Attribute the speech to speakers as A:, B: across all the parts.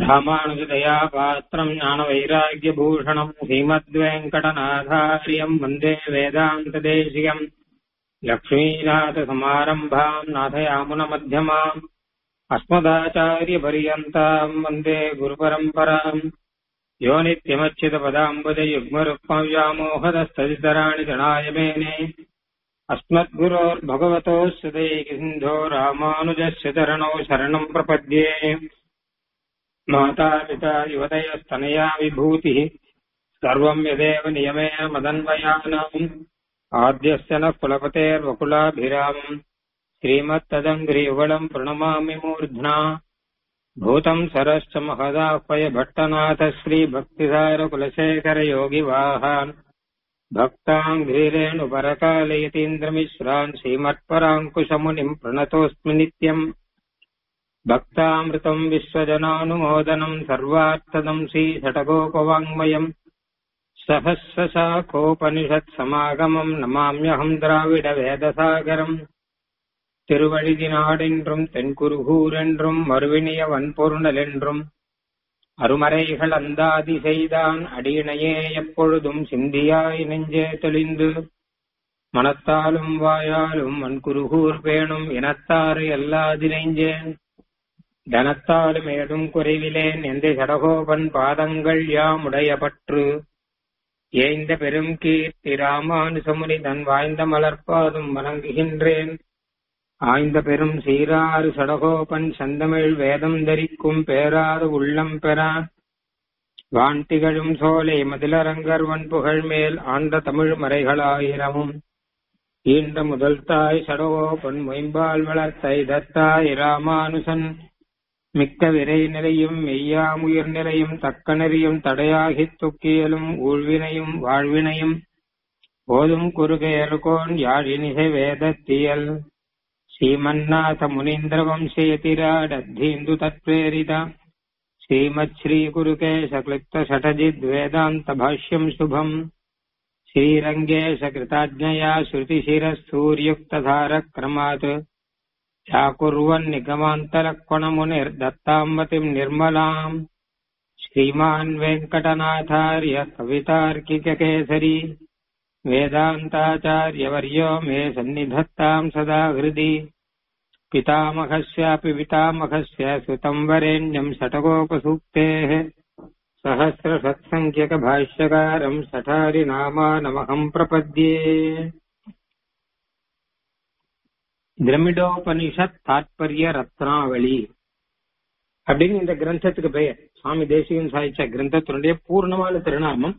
A: ராமானுஜதயா பாத்திரம் ஞான வைராகியபூஷணம் ஸ்ரீமத்வேங்கடநாதாரியம் வந்தே வேதாந்ததேசியம் லக்ஷ்மீநாதசமாரம்பாம் நாதயாமுனமध्यமாம் अस्मदाचार्यपर्यन्ताम् वन्दे गुरुपरम्पराम् यो नित्यमच्युतपदाम्बुजयुग्मरुक्मव्यामोहदस्तदितराणि जनाय मेने अस्मद्गुरोर्भगवतोऽस्य दैकिन्धो रामानुजस्य चरणौ शरणम् प्रपद्ये मातापिता युवतयस्तनया विभूतिः सर्वम् यदेव नियमेन मदन्वयानाम् आद्यस्य नः कुलपतेर्वकुलाभिरामम् श्रीमत्तदङ्घ्रियुगलम् प्रणमामि मूर्ध्ना भूतम् सरश्च महदाह्वय भट्टनाथ श्रीभक्तिधारकुलशेखरयोगिवाहान् भक्ताङ्घ्रीरेणुपरकालयतीन्द्रमिश्रान् श्रीमत्पराङ्कुशमुनिम् प्रणतोऽस्मि नित्यम् भक्तामृतम् विश्वजनानुमोदनम् सर्वार्थदम् श्रीषटकोपवाङ्मयम् सहस्रशाखोपनिषत्समागमम् नमाम्यहम् द्राविडवेदसागरम् திருவழிதினாடென்றும் தென்குருகூரென்றும் மறுவினிய வன்பொருணலென்றும் அருமறைகள் அந்தாதி செய்தான் அடியினையே எப்பொழுதும் சிந்தியாய் நெஞ்சே தெளிந்து மனத்தாலும் வாயாலும் மண்குருகூர் பேணும் இனத்தாறு எல்லாதினைஞ்சேன் தனத்தாலும் ஏதும் குறைவிலேன் எந்த சடகோபன் பாதங்கள் யாமுடைய பற்று ஏய்ந்த பெரும் கீர்த்தி ராமானுசமுனி தன் வாய்ந்த மலர்பாதும் வணங்குகின்றேன் ஆய்ந்த பெரும் சீராறு சடகோபன் செந்தமிழ் வேதம் தரிக்கும் பேராறு உள்ளம் பெறா வான்திகழும் சோலை மதிலரங்கர் வன்புகழ் மேல் ஆண்ட தமிழ் மறைகளாயிரமும் ஈன்ற முதல் தாய் சடகோபன் மொயம்பால் வளர்த்தை தத்தாய் ராமானுசன் மிக்க விரை நிலையும் மெய்யாமுயிர் நிலையும் தக்க நெறியும் தடையாகித் துக்கியலும் ஊழ்வினையும் வாழ்வினையும் போதும் குறுகையர்கோன் யாழினிசை வேதத்தியல் श्रीमन्नाथ मुनीन्द्र वंशयतिराडद्धीन्दु तत्प्रेरित श्रीमच्छ्रीकुरुकेशक्लिप्त षठजिद्वेदान्त भाष्यम् शुभम् श्रीरङ्गेशकृताज्ञया श्रुतिशिरःसूर्युक्तधारक्रमात् चाकुर्वन्निगमान्तलक्वणमुनिर्दत्ताम्बतिम् निर्मलाम् श्रीमान् वेङ्कटनाथार्य कवितार्किककेसरी वेदान्ताचार्यवर्यो मे सन्निधत्ताम् सदा हृदि पितामहस्यापि पितामहस्य सुतम् वरेण्यम् षटकोपसूक्तेः सहस्रसत्सङ्ख्यकभाष्यकारम् सठारिनामानमहम् प्रपद्ये திரமிடோபனிஷத் தாத்பரிய ரத்னாவளி அப்படின்னு இந்த கிரந்தத்துக்கு பெயர் சுவாமி தேசிகன் சாதிச்ச கிரந்தத்தினுடைய பூர்ணமான திருநாமம்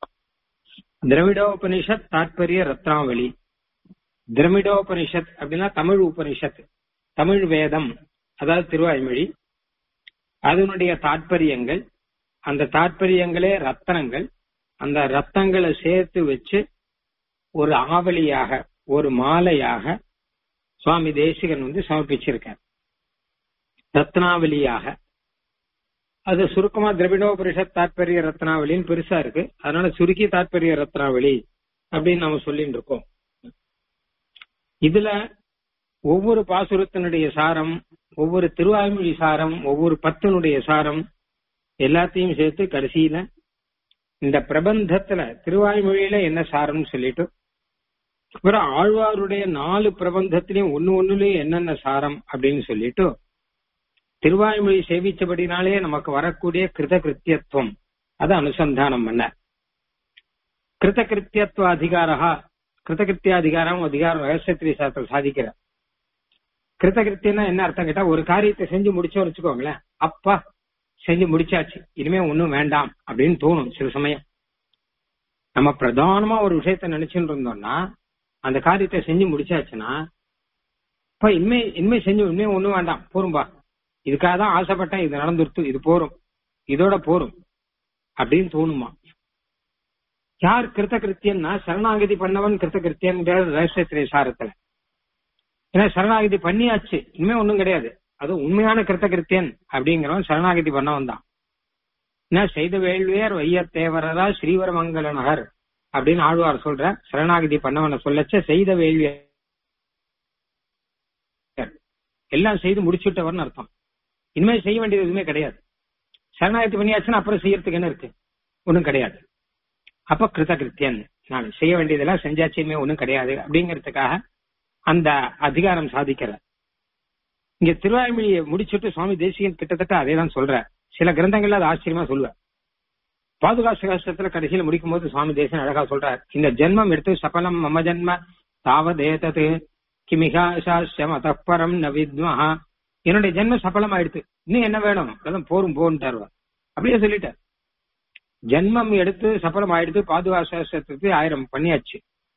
A: திரவிடோபனிஷத் தாத்பரிய ரத்னாவளி திரமிடோபனிஷத் அப்படின்னா தமிழ் உபனிஷத் தமிழ் வேதம் அதாவது திருவாய்மொழி அதனுடைய தாற்பயங்கள் அந்த தாற்பயங்களே ரத்தனங்கள் அந்த ரத்தங்களை சேர்த்து வச்சு ஒரு ஆவலியாக ஒரு மாலையாக சுவாமி தேசிகன் வந்து சமர்ப்பிச்சிருக்கார் ரத்னாவலியாக அது சுருக்கமா திரவிடோபரிஷத் தாற்பரிய ரத்னாவளின்னு பெருசா இருக்கு அதனால சுருக்கி தாற்பரிய ரத்னாவளி அப்படின்னு நம்ம சொல்லிட்டு இருக்கோம் இதுல ஒவ்வொரு பாசுரத்தினுடைய சாரம் ஒவ்வொரு திருவாய்மொழி சாரம் ஒவ்வொரு பத்தினுடைய சாரம் எல்லாத்தையும் சேர்த்து கடைசியில இந்த பிரபந்தத்துல திருவாய்மொழியில என்ன சாரம்னு சொல்லிட்டு அப்புறம் ஆழ்வாருடைய நாலு பிரபந்தத்திலையும் ஒன்னு ஒண்ணுலயும் என்னென்ன சாரம் அப்படின்னு சொல்லிட்டு திருவாய்மொழி சேவிச்சபடினாலே நமக்கு வரக்கூடிய கிருத கிருத்தியத்துவம் அதை அனுசந்தானம் பண்ண கிருத கிருத்தியத்துவ அதிகாரா கிருத கிருத்தியாதிகாரம் அதிகாரம் ரகசியத்திரி சாஸ்திரம் சாதிக்கிற கிருத கிருத்தியம்னா என்ன அர்த்தம் கேட்டா ஒரு காரியத்தை செஞ்சு முடிச்சோம் வச்சுக்கோங்களேன் அப்பா செஞ்சு முடிச்சாச்சு இனிமே ஒன்னும் வேண்டாம் அப்படின்னு தோணும் சில சமயம் நம்ம பிரதானமா ஒரு விஷயத்த நினைச்சுட்டு இருந்தோம்னா அந்த காரியத்தை செஞ்சு முடிச்சாச்சுன்னா இப்ப இனிமே இனிமே செஞ்சு இனிமே ஒண்ணும் வேண்டாம் போரும்பா இதுக்காக தான் ஆசைப்பட்டேன் இது நடந்துருத்து இது போரும் இதோட போரும் அப்படின்னு தோணுமா யார் கிருத்த கிருத்தியன்னா சரணாகதி பண்ணவன் கிருத்த கிருத்தியன் ரகசியத்திரை சாரத்துல ஏன்னா சரணாகதி பண்ணியாச்சு இனிமே ஒண்ணும் கிடையாது அது உண்மையான கிருத்த கிருத்தியன் அப்படிங்கிறவன் சரணாகதி பண்ணவன் தான் என்ன செய்த வேள்வியர் வையத்தேவரரா ஸ்ரீவரமங்கல நகர் அப்படின்னு ஆழ்வார் சொல்ற சரணாகதி பண்ணவனை சொல்லச்ச செய்த வேள்வியர் எல்லாம் செய்து முடிச்சுட்டவர்னு அர்த்தம் இனிமேல் செய்ய வேண்டியது எதுவுமே கிடையாது சரணாகதி பண்ணியாச்சுன்னா அப்புறம் செய்யறதுக்கு என்ன இருக்கு ஒண்ணும் கிடையாது அப்ப கிருத்தகிருத்தியன் நான் செய்ய வேண்டியதெல்லாம் செஞ்சாச்சுமே ஒண்ணும் கிடையாது அப்படிங்கிறதுக்காக அந்த அதிகாரம் சாதிக்கிறார் இங்க திருவாய்மொழியை முடிச்சுட்டு சுவாமி தேசிகன் கிட்டத்தட்ட அதே தான் சொல்ற சில கிரந்தங்கள்ல அது ஆச்சரியமா சொல்லுவார் பாதுகாச கஷ்டத்துல கடைசியில முடிக்கும் போது சுவாமி தேசன் அழகா சொல்றார் இந்த ஜென்மம் எடுத்து சபலம் மம ஜென்ம தாவதேதது கிமிகாசாஸ்யம் அதப்பரம் ந வித்மஹா என்னுடைய ஜென்மம் சபலம் ஆயிடுத்து இன்னும் என்ன வேணும் அதான் போரும் போன்ட்டார் அப்படியே சொல்லிட்டார் ஜென்மம் எடுத்து சபலம் ஆயிடுத்து பாதுகாசத்துக்கு ஆயிரம் பண்ணியாச்சு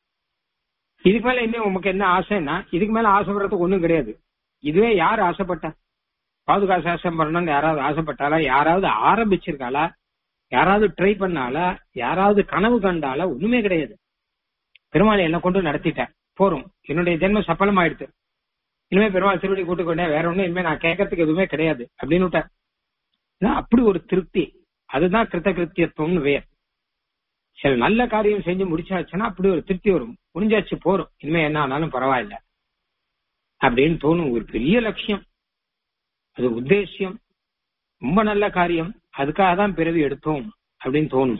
A: இதுக்கு மேல இன்னும் உமக்கு என்ன ஆசைன்னா இதுக்கு மேல ஆசைப்படுறதுக்கு ஒண்ணும் கிடையாது இதுவே யார் ஆசைப்பட்டா பாதுகாசாசம் பண்ணணும்னு யாராவது ஆசைப்பட்டாலா யாராவது ஆரம்பிச்சிருக்காளா யாராவது ட்ரை பண்ணாலா யாராவது கனவு கண்டாலா ஒண்ணுமே கிடையாது பெருமாளை என்ன கொண்டு நடத்திட்டேன் போறோம் என்னுடைய ஜென்மம் சப்பலம் ஆயிடுத்து இனிமே பெருமாள் திருவடி கூட்டுக்கொண்டே வேற ஒண்ணும் இனிமே நான் கேட்கறதுக்கு எதுவுமே கிடையாது அப்படின்னு விட்டார் ஏன்னா, அப்படி ஒரு திருப்தி அதுதான் கிருத்த கிருத்தியத்துவம்னு வேர் சில நல்ல காரியம் செஞ்சு முடிச்சாச்சுன்னா அப்படி ஒரு திருப்தி வரும் முடிஞ்சாச்சு போறோம் இனிமே என்ன ஆனாலும் பரவாயில்ல அப்படின்னு தோணும் ஒரு பெரிய லட்சியம் அது உத்தேசியம் ரொம்ப நல்ல காரியம் அதுக்காக தான் பிறவி எடுத்தோம் அப்படின்னு தோணும்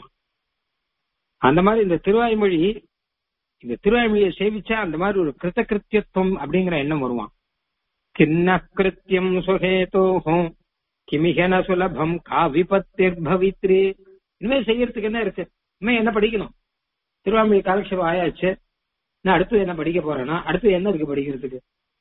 A: அந்த மாதிரி இந்த திருவாய்மொழி இந்த திருவாய்மொழியை சேவிச்சா அந்த மாதிரி ஒரு கிருத்த கிருத்தியத்துவம் அப்படிங்கிற எண்ணம் வருவான் கிண்ண கிருத்தியம் சுகேதோஹம் கிமிகன சுலபம் காவிபத்திர் பவித்ரி இனிமே செய்யறதுக்கு என்ன இருக்கு இனிமே என்ன படிக்கணும் திருவாமொழி காலக்ஷேபம் ஆயாச்சு நான் அடுத்து என்ன படிக்க போறேன்னா அடுத்து என்ன இருக்கு படிக்கிறதுக்கு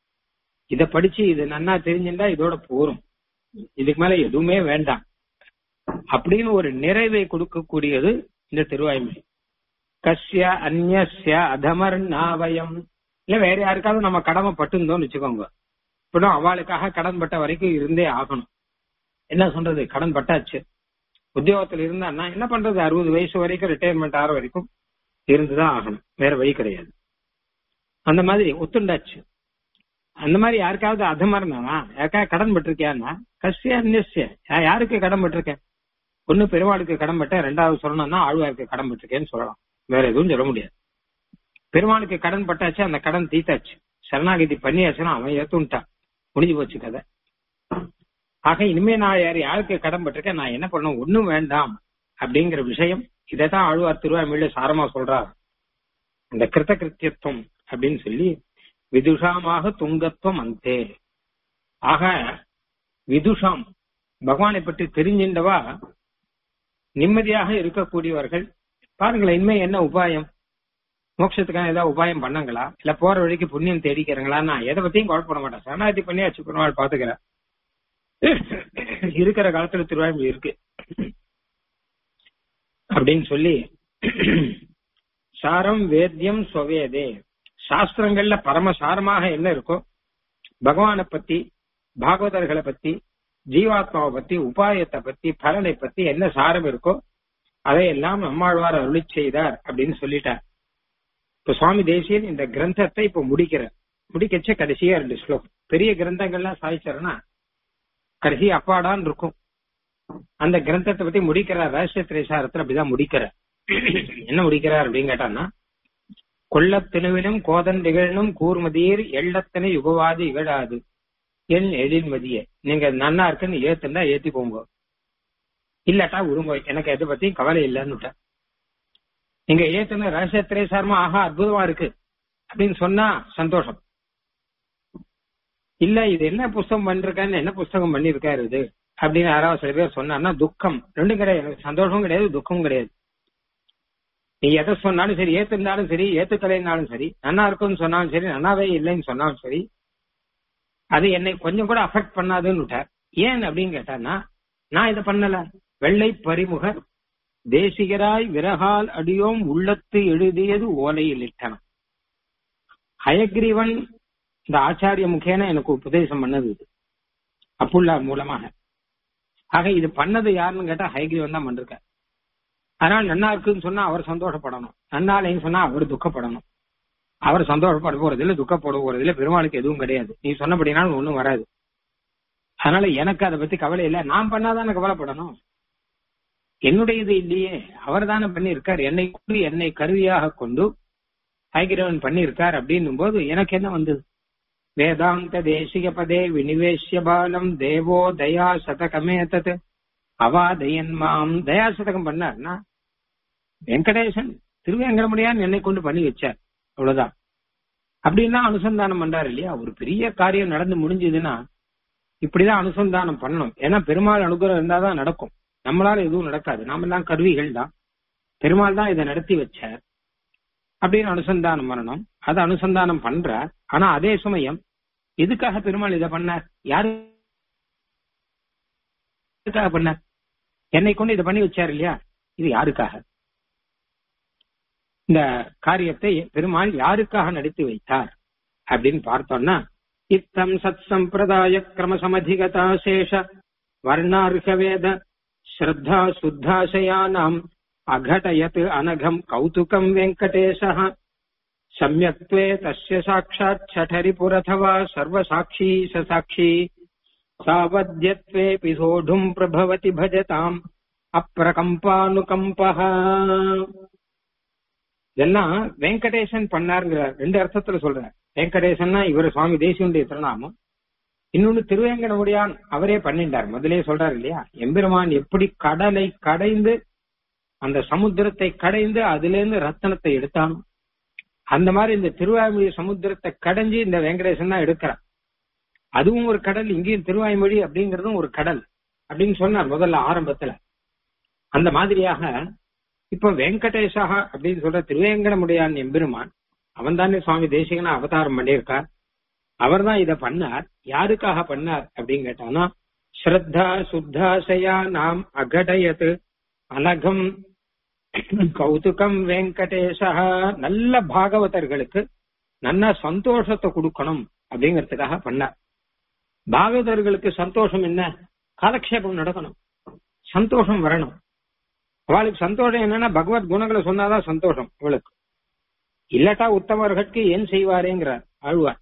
A: இத படிச்சு இது நன்னா தெரிஞ்சுட்டா இதோட போரும் இதுக்கு மேல எதுவுமே வேண்டாம் அப்படின்னு ஒரு நிறைவை கொடுக்கக்கூடியது இந்த திருவாய்மொழி கஸ்ய அந்நிய அதமர் நாவயம் இல்ல வேற யாருக்காவது நம்ம கடமை பட்டுந்தோம்னு வச்சுக்கோங்க இப்ப அவளுக்காக கடன் பட்ட வரைக்கும் இருந்தே ஆகணும் என்ன சொல்றது கடன் பட்டாச்சு உத்தியோகத்துல இருந்தான்னா என்ன பண்றது அறுபது வயசு வரைக்கும் ரிட்டையர்மெண்ட் ஆகிற வரைக்கும் இருந்துதான் ஆகணும் வேற வழி கிடையாது அந்த மாதிரி ஒத்துண்டாச்சு அந்த மாதிரி யாருக்காவது அதமர்னாவா யாருக்காவது கடன் பட்டிருக்கியான்னா கசிய அந்நிய யாருக்கு கடன் பட்டிருக்கேன் ஒண்ணு பெருமாளுக்கு கடன் பட்ட ரெண்டாவது சொல்லணும்னா ஆழ்வாருக்கு கடன் பட்டிருக்கேன்னு சொல்லலாம் வேற எதுவும் சொல்ல முடியாது பெருமாளுக்கு கடன் பட்டாச்சு அந்த கடன் தீத்தாச்சு சரணாகதி பண்ணியாச்சுன்னா அவன் ஏத்துட்டான் முடிஞ்சு போச்சு கதை ஆக இனிமே நான் யார் யாருக்கு கடன் பட்டிருக்கேன் நான் என்ன பண்ணணும் ஒண்ணும் வேண்டாம் அப்படிங்கிற விஷயம் இதைத்தான் ஆழ்வார் திருவாமியில சாரமா சொல்றார் இந்த கிருத்த கிருத்தியத்துவம் அப்படின்னு சொல்லி விதுஷாமாக துங்கத்துவம் அந்தே ஆக விதுஷாம் பகவானை பற்றி தெரிஞ்சின்றவா நிம்மதியாக இருக்கக்கூடியவர்கள் பாருங்களேன் இனிமே என்ன உபாயம் மோட்சத்துக்கான ஏதாவது உபாயம் பண்ணங்களா இல்ல போற வழிக்கு புண்ணியம் தேடிக்கிறீங்களா நான் எதை பத்தியும் குழப்பட மாட்டேன் சரணாகதி பண்ணியாச்சு பெருமாள் பாத்துக்கிறேன் இருக்கிற காலத்துல திருவாய்மொழி இருக்கு அப்படின்னு சொல்லி சாரம் வேத்தியம் சொவேதே சாஸ்திரங்கள்ல பரமசாரமாக என்ன இருக்கோ பகவானை பத்தி பாகவதர்களை பத்தி ஜீவாத்மாவை பத்தி உபாயத்தை பத்தி பலனை பத்தி என்ன சாரம் இருக்கோ அதையெல்லாம் நம்மாழ்வார் அருளி செய்தார் அப்படின்னு சொல்லிட்டார் இப்ப சுவாமி தேசியன் இந்த கிரந்தத்தை இப்ப முடிக்கிறார் முடிக்கச்ச கடைசியா ரெண்டு ஸ்லோகம் பெரிய கிரந்தங்கள்லாம் சாதிச்சாருன்னா கடைசி அப்பாடான்னு இருக்கும் அந்த கிரந்தத்தை பத்தி முடிக்கிறார் ரகசிய திரைசாரத்துல அப்படிதான் முடிக்கிறார் என்ன முடிக்கிறார் அப்படின்னு கேட்டான்னா கொள்ளத் திணுவினும் கோதன் திகழனும் கூர்மதியர் எள்ளத்தனை யுகவாது இகழாது என் எழில்மதிய நீங்க நன்னா இருக்குன்னு ஏத்துண்டா ஏத்தி போங்க இல்லாட்டா உருங்க எனக்கு எதை பத்தியும் கவலை இல்லைன்னு நீங்க ஏத்துன ரகசிய திரைசாரமா ஆஹா அற்புதமா இருக்கு அப்படின்னு சொன்னா சந்தோஷம் இல்ல இது என்ன புஸ்தகம் பண்ணிருக்கான்னு என்ன புஸ்தகம் பண்ணிருக்காரு இது அப்படின்னு யாராவது சில பேர் சொன்னார்னா துக்கம் ரெண்டும் கிடையாது எனக்கு சந்தோஷமும் கிடையாது துக்கமும் கிடையாது நீ எதை சொன்னாலும் சரி ஏத்துனாலும் சரி ஏத்துக்கலைன்னாலும் சரி நன்னா இருக்குன்னு சொன்னாலும் சரி நன்னாவே இல்லைன்னு சொன்னாலும் சரி அது என்னை கொஞ்சம் கூட அஃபெக்ட் பண்ணாதுன்னு விட்டார் ஏன் அப்படின்னு கேட்டான்னா நான் இதை பண்ணல வெள்ளை பரிமுக தேசிகராய் விரகால் அடியோம் உள்ளத்து எழுதியது ஓலையில் இட்டனம் ஹயக்ரீவன் இந்த ஆச்சாரிய முகேன எனக்கு உபதேசம் பண்ணது இது அப்புள்ளார் மூலமாக ஆக இது பண்ணது யாருன்னு கேட்டா ஹயக்ரீவன் தான் பண்ணிருக்க அதனால நன்னா இருக்குன்னு சொன்னா அவர் சந்தோஷப்படணும் நன்னா இல்லைன்னு சொன்னா அவர் துக்கப்படணும் அவர் சந்தோஷப்பட போறது இல்ல துக்கப்பட போறது இல்ல பெருமாளுக்கு எதுவும் கிடையாது நீ சொன்னபடினாலும் ஒண்ணும் வராது அதனால எனக்கு அதை பத்தி கவலை இல்ல நான் பண்ணாதான் கவலைப்படணும் என்னுடைய இது இல்லையே அவர் தானே பண்ணியிருக்கார் என்னை கூறி என்னை கருவியாக கொண்டு ஹைகிரவன் பண்ணியிருக்கார் அப்படின்னும் போது எனக்கு என்ன வந்தது வேதாந்த தேசிக பதே வினிவேஷ்ய பாலம் தேவோ தயா சதகமேதத் அவாதயன் மாம் தயாசதகம் பண்ணார்னா வெங்கடேசன் திருவேங்கடமுடியான் என்னை கொண்டு பண்ணி வச்சார் அவ்வளவுதான் அப்படின்னா அனுசந்தானம் பண்றாரு இல்லையா ஒரு பெரிய காரியம் நடந்து முடிஞ்சதுன்னா இப்படிதான் அனுசந்தானம் பண்ணணும் ஏன்னா பெருமாள் அனுகிரகம் இருந்தாதான் நடக்கும் நம்மளால எதுவும் நடக்காது நாம எல்லாம் கருவிகள் தான் பெருமாள் தான் இதை நடத்தி வச்சார் அப்படின்னு அனுசந்தானம் பண்ணணும் அதை அனுசந்தானம் பண்றார் ஆனா அதே சமயம் எதுக்காக பெருமாள் இதை பண்ணார் யாருக்காக பண்ணார் என்னை கொண்டு இதை பண்ணி வச்சார் இல்லையா இது யாருக்காக இந்த காரியத்தை பெருமாள் யாருக்காக நடத்தி வைத்தார் அப்படின்னு பார்த்தோம்னா இத்தம் சத் சம்பிரதாய கிரமசமதிகதா சேஷ வர்ணார்ஹ வேத ஸ்ரத்தா சுத்தாசயானாம் அகடயத் அனகம் கௌதுகம் வெங்கடேசः சம்யக்த்வே தஸ்ய சாட்சாத் சடரிபுரதவா சர்வசாட்சி சசாட்சி சாவத்யத்வேபி சோढुम् பிரபவதி பஜதாம் அப்பிரகம்பானுகம்பः இதெல்லாம் வெங்கடேசன் பண்ணாருங்கிற ரெண்டு அர்த்தத்துல சொல்றார் வெங்கடேசன்னா இவர் சுவாமி தேசியனுடைய திருநாமம் இன்னொன்னு திருவேங்கடமுடியான் அவரே பண்ணிட்டார் முதலே சொல்றாரு இல்லையா எம்பெருமான் எப்படி கடலை கடைந்து அந்த சமுத்திரத்தை கடைந்து அதுல இருந்து ரத்தனத்தை எடுத்தானோ அந்த மாதிரி இந்த திருவாய்மொழி சமுத்திரத்தை கடைஞ்சு இந்த வெங்கடேசன் தான் எடுக்கிறார் அதுவும் ஒரு கடல் இங்கேயும் திருவாய்மொழி அப்படிங்கறதும் ஒரு கடல் அப்படின்னு சொன்னார் முதல்ல ஆரம்பத்துல அந்த மாதிரியாக இப்ப வெங்கடேஷா அப்படின்னு சொல்ற திருவேங்கடமுடியான் எம்பெருமான் அவன் தானே சுவாமி தேசிகனா அவதாரம் பண்ணியிருக்கார் அவர் தான் இதை பண்ணார் யாருக்காக பண்ணார் அப்படின்னு கேட்டானா ஸ்ரத்தா சுத்தாசயா நாம் அகடயத் அலகம் கௌதுகம் வெங்கடேஷா நல்ல பாகவதர்களுக்கு நல்ல சந்தோஷத்தை கொடுக்கணும் அப்படிங்கறதுக்காக பண்ணார் பாகவதர்களுக்கு சந்தோஷம் என்ன காலக்ஷேபம் நடக்கணும் சந்தோஷம் வரணும் அவளுக்கு சந்தோஷம் என்னன்னா பகவத் குணங்களை சொன்னாதான் சந்தோஷம் இவளுக்கு இல்லட்டா உத்தமர்களுக்கு ஏன் செய்வாரேங்கிறார் ஆழ்வார்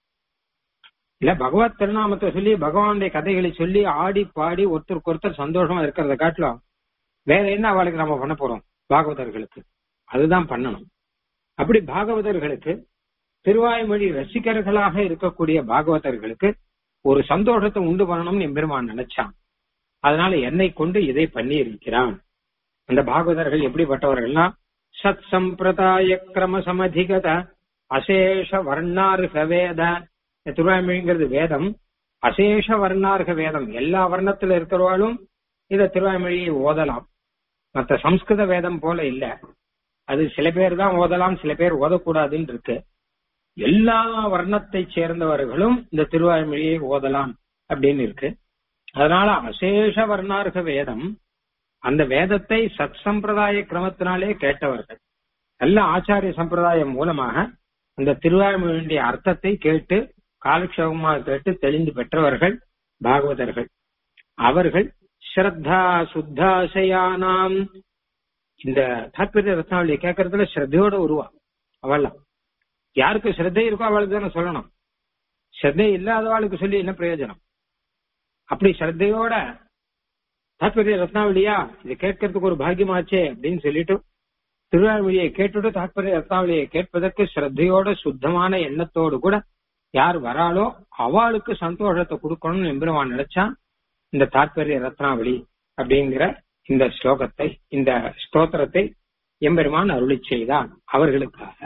A: இல்ல பகவத் திருநாமத்தை சொல்லி பகவானுடைய கதைகளை சொல்லி ஆடி பாடி ஒருத்தருக்கு ஒருத்தர் சந்தோஷமா இருக்கிறத காட்டிலும் வேற என்ன அவளுக்கு நம்ம பண்ண போறோம் பாகவதர்களுக்கு அதுதான் பண்ணணும் அப்படி பாகவதர்களுக்கு திருவாய்மொழி ரசிகர்களாக இருக்கக்கூடிய பாகவதர்களுக்கு ஒரு சந்தோஷத்தை உண்டு பண்ணணும்னு எம்பெருமான் நினைச்சான் அதனால என்னை கொண்டு இதை பண்ணி இருக்கிறான் அந்த பாகவதர்கள் எப்படிப்பட்டவர்கள்னா சத் சம்பிரதாய கிரம சமதிகத அசேஷ வர்ணார்க வேத திருவாய்மொழிங்கிறது வேதம் அசேஷ வர்ணார்க வேதம் எல்லா வர்ணத்துல இருக்கிறவாளும் இத திருவாய்மொழியை ஓதலாம் மற்ற சம்ஸ்கிருத வேதம் போல இல்ல அது சில பேர் தான் ஓதலாம் சில பேர் ஓதக்கூடாதுன்னு இருக்கு எல்லா வர்ணத்தை சேர்ந்தவர்களும் இந்த திருவாய்மொழியை ஓதலாம் அப்படின்னு இருக்கு அதனால அசேஷ வர்ணார்க வேதம் அந்த வேதத்தை சத் சம்பிரதாய கிரமத்தினாலே கேட்டவர்கள் நல்ல ஆச்சாரிய சம்பிரதாயம் மூலமாக அந்த திருவாய்மொழியுடைய அர்த்தத்தை கேட்டு காலக்ஷேபமாக கேட்டு தெளிந்து பெற்றவர்கள் பாகவதர்கள் அவர்கள் ஸ்ரத்தா சுத்தாசயானாம் இந்த தாற்பரிய ரத்னாவளியை கேட்கறதுல ஸ்ரத்தையோட உருவா அவள்லாம் யாருக்கு ஸ்ரத்தை இருக்கோ அவளுக்கு தானே சொல்லணும் ஸ்ரத்தை இல்லாதவாளுக்கு சொல்லி என்ன பிரயோஜனம் அப்படி ஸ்ரத்தையோட தாற்பரிய ரத்னாவளியா இது கேட்கறதுக்கு ஒரு பாக்கியமாச்சே அப்படின்னு சொல்லிட்டு திருவாழ்மொழியை கேட்டுட்டு தாற்பரிய ரத்னாவளியை கேட்பதற்கு ஸ்ரத்தையோட சுத்தமான எண்ணத்தோடு கூட யார் வராளோ அவளுக்கு சந்தோஷத்தை கொடுக்கணும்னு எம்பெருமான் நினைச்சான் இந்த தாற்பரிய ரத்னாவளி அப்படிங்கிற இந்த ஸ்லோகத்தை இந்த ஸ்தோத்திரத்தை எம்பெருமான் அருளி செய்தான் அவர்களுக்காக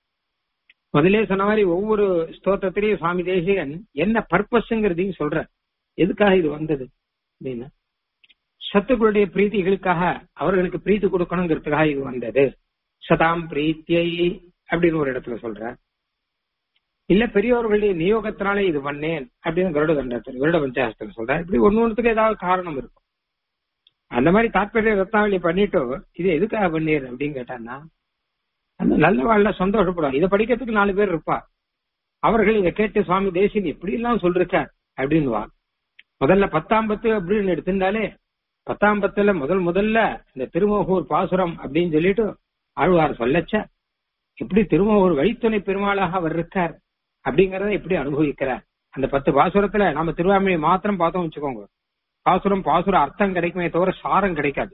A: முதலே சொன்ன மாதிரி ஒவ்வொரு ஸ்தோத்திரத்திலையும் சுவாமி தேசிகன் என்ன பர்பஸ்ங்கிறதையும் சொல்ற எதுக்காக இது வந்தது அப்படின்னா சத்துக்களுடைய பிரீத்திகளுக்காக அவர்களுக்கு பிரீத்தி கொடுக்கணுங்கிறதுக்காக இது வந்தது சதாம் பிரீத்தியை அப்படின்னு ஒரு இடத்துல சொல்ற இல்ல பெரியவர்களுடைய நியோகத்தினாலே இது பண்ணேன் அப்படின்னு கருட கண்டத்தில் கருட பஞ்சாயத்துல சொல்ற இப்படி ஒன்னு ஒண்ணுத்துக்கு ஏதாவது காரணம் இருக்கும் அந்த மாதிரி தாற்பரிய ரத்னாவளி பண்ணிட்டு இது எதுக்காக பண்ணீர் அப்படின்னு கேட்டான்னா அந்த நல்ல வாழ்ல சந்தோஷப்படும் இதை படிக்கிறதுக்கு நாலு பேர் இருப்பா அவர்கள் இதை கேட்டு சுவாமி தேசின் எப்படி எல்லாம் சொல்லிருக்கார் அப்படின்வா முதல்ல பத்தாம் பத்து அப்படின்னு எடுத்திருந்தாலே பத்தாம் பத்துல முதல் முதல்ல இந்த திருமோகூர் பாசுரம் அப்படின்னு சொல்லிட்டு ஆழ்வார் சொல்லச்ச எப்படி திருமோகூர் வழித்துணை பெருமாளாக அவர் இருக்கார் அப்படிங்கறத எப்படி அனுபவிக்கிறார் அந்த பத்து பாசுரத்துல நம்ம திருவாமொழி மாத்திரம் பார்த்தோம் வச்சுக்கோங்க பாசுரம் பாசுர அர்த்தம் கிடைக்குமே தவிர சாரம் கிடைக்காது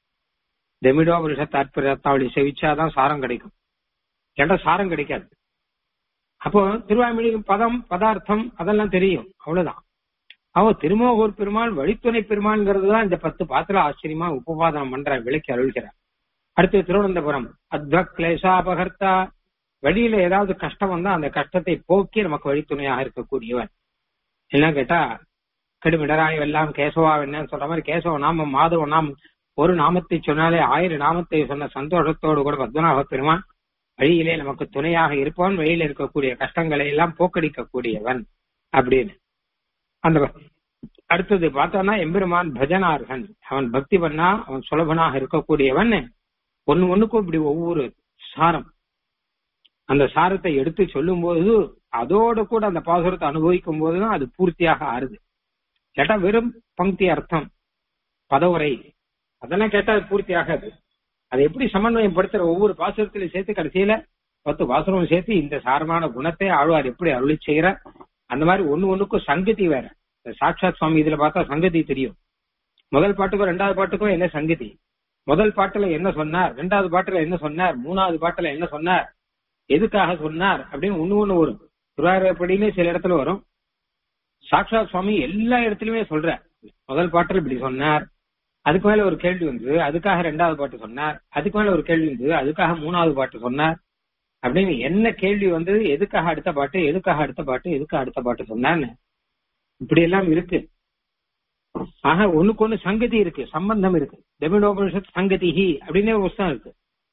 A: தெமிடோ வருஷ தாற்பரத்தாவளி செவிச்சாதான் சாரம் கிடைக்கும் கேட்டா சாரம் கிடைக்காது அப்போ திருவாய்மொழி பதம் பதார்த்தம் அதெல்லாம் தெரியும் அவ்வளவுதான் அவன் திருமோகூர் பெருமாள் வழித்துணை பெருமாள்ங்கிறது தான் இந்த பத்து பாத்திர ஆச்சரியமா உபபாதனம் பண்ற விளக்கி அருள்கிறார் அடுத்து திருவனந்தபுரம் அத்வ கிளேசாபகர்த்தா வழியில ஏதாவது கஷ்டம் வந்தா அந்த கஷ்டத்தை போக்கி நமக்கு வழித்துணையாக இருக்கக்கூடியவன் என்ன கேட்டா கடுமிடராய் எல்லாம் கேசவா என்னன்னு சொல்ற மாதிரி கேசவ நாமம் மாதவ நாமம் ஒரு நாமத்தை சொன்னாலே ஆயிரம் நாமத்தை சொன்ன சந்தோஷத்தோடு கூட பத்மநாப பெருமான் வழியிலே நமக்கு துணையாக இருப்பவன் வழியில இருக்கக்கூடிய கஷ்டங்களை எல்லாம் போக்கடிக்கக்கூடியவன் அப்படின்னு அந்த அடுத்தது பார்த்தோம்னா எம்பெருமான் பஜனார்கன் அவன் பக்தி பண்ணா அவன் சுலபனாக இருக்கக்கூடியவன் ஒன்னு ஒண்ணுக்கும் இப்படி ஒவ்வொரு சாரம் அந்த சாரத்தை எடுத்து சொல்லும் போது அதோட கூட அந்த பாசுரத்தை அனுபவிக்கும் போதுதான் அது பூர்த்தியாக ஆறுது கேட்டா வெறும் பங்கி அர்த்தம் பதவுரை அதெல்லாம் கேட்டா அது பூர்த்தி ஆகாது அதை எப்படி சமன்வயம் படுத்துற ஒவ்வொரு பாசுரத்திலையும் சேர்த்து கடைசியில பத்து பாசுரம் சேர்த்து இந்த சாரமான குணத்தை ஆழ்வார் எப்படி அருளி செய்யற அந்த மாதிரி ஒண்ணு ஒண்ணுக்கும் சங்கதி வேற சாட்சாத் சுவாமி இதுல பார்த்தா சங்கதி தெரியும் முதல் பாட்டுக்கும் ரெண்டாவது பாட்டுக்கும் என்ன சங்கதி முதல் பாட்டுல என்ன சொன்னார் ரெண்டாவது பாட்டுல என்ன சொன்னார் மூணாவது பாட்டுல என்ன சொன்னார் எதுக்காக சொன்னார் அப்படின்னு ஒண்ணு ஒண்ணு வரும் திருவாரூரப்படின்னு சில இடத்துல வரும் சாட்சாத் சுவாமி எல்லா இடத்துலயுமே சொல்ற முதல் பாட்டுல இப்படி சொன்னார் அதுக்கு மேல ஒரு கேள்வி வந்து அதுக்காக ரெண்டாவது பாட்டு சொன்னார் அதுக்கு மேல ஒரு கேள்வி வந்து அதுக்காக மூணாவது பாட்டு சொன்னார் அப்படின்னு என்ன கேள்வி வந்தது எதுக்காக அடுத்த பாட்டு எதுக்காக அடுத்த பாட்டு எதுக்காக அடுத்த பாட்டு சொன்னான்னு இப்படி எல்லாம் இருக்கு ஆக ஒண்ணுக்கு ஒண்ணு சங்கதி இருக்கு சம்பந்தம் இருக்கு டெமிடோபனிஷத் சங்கதி ஹி அப்படின்னே ஒரு புஸ்தகம் இருக்கு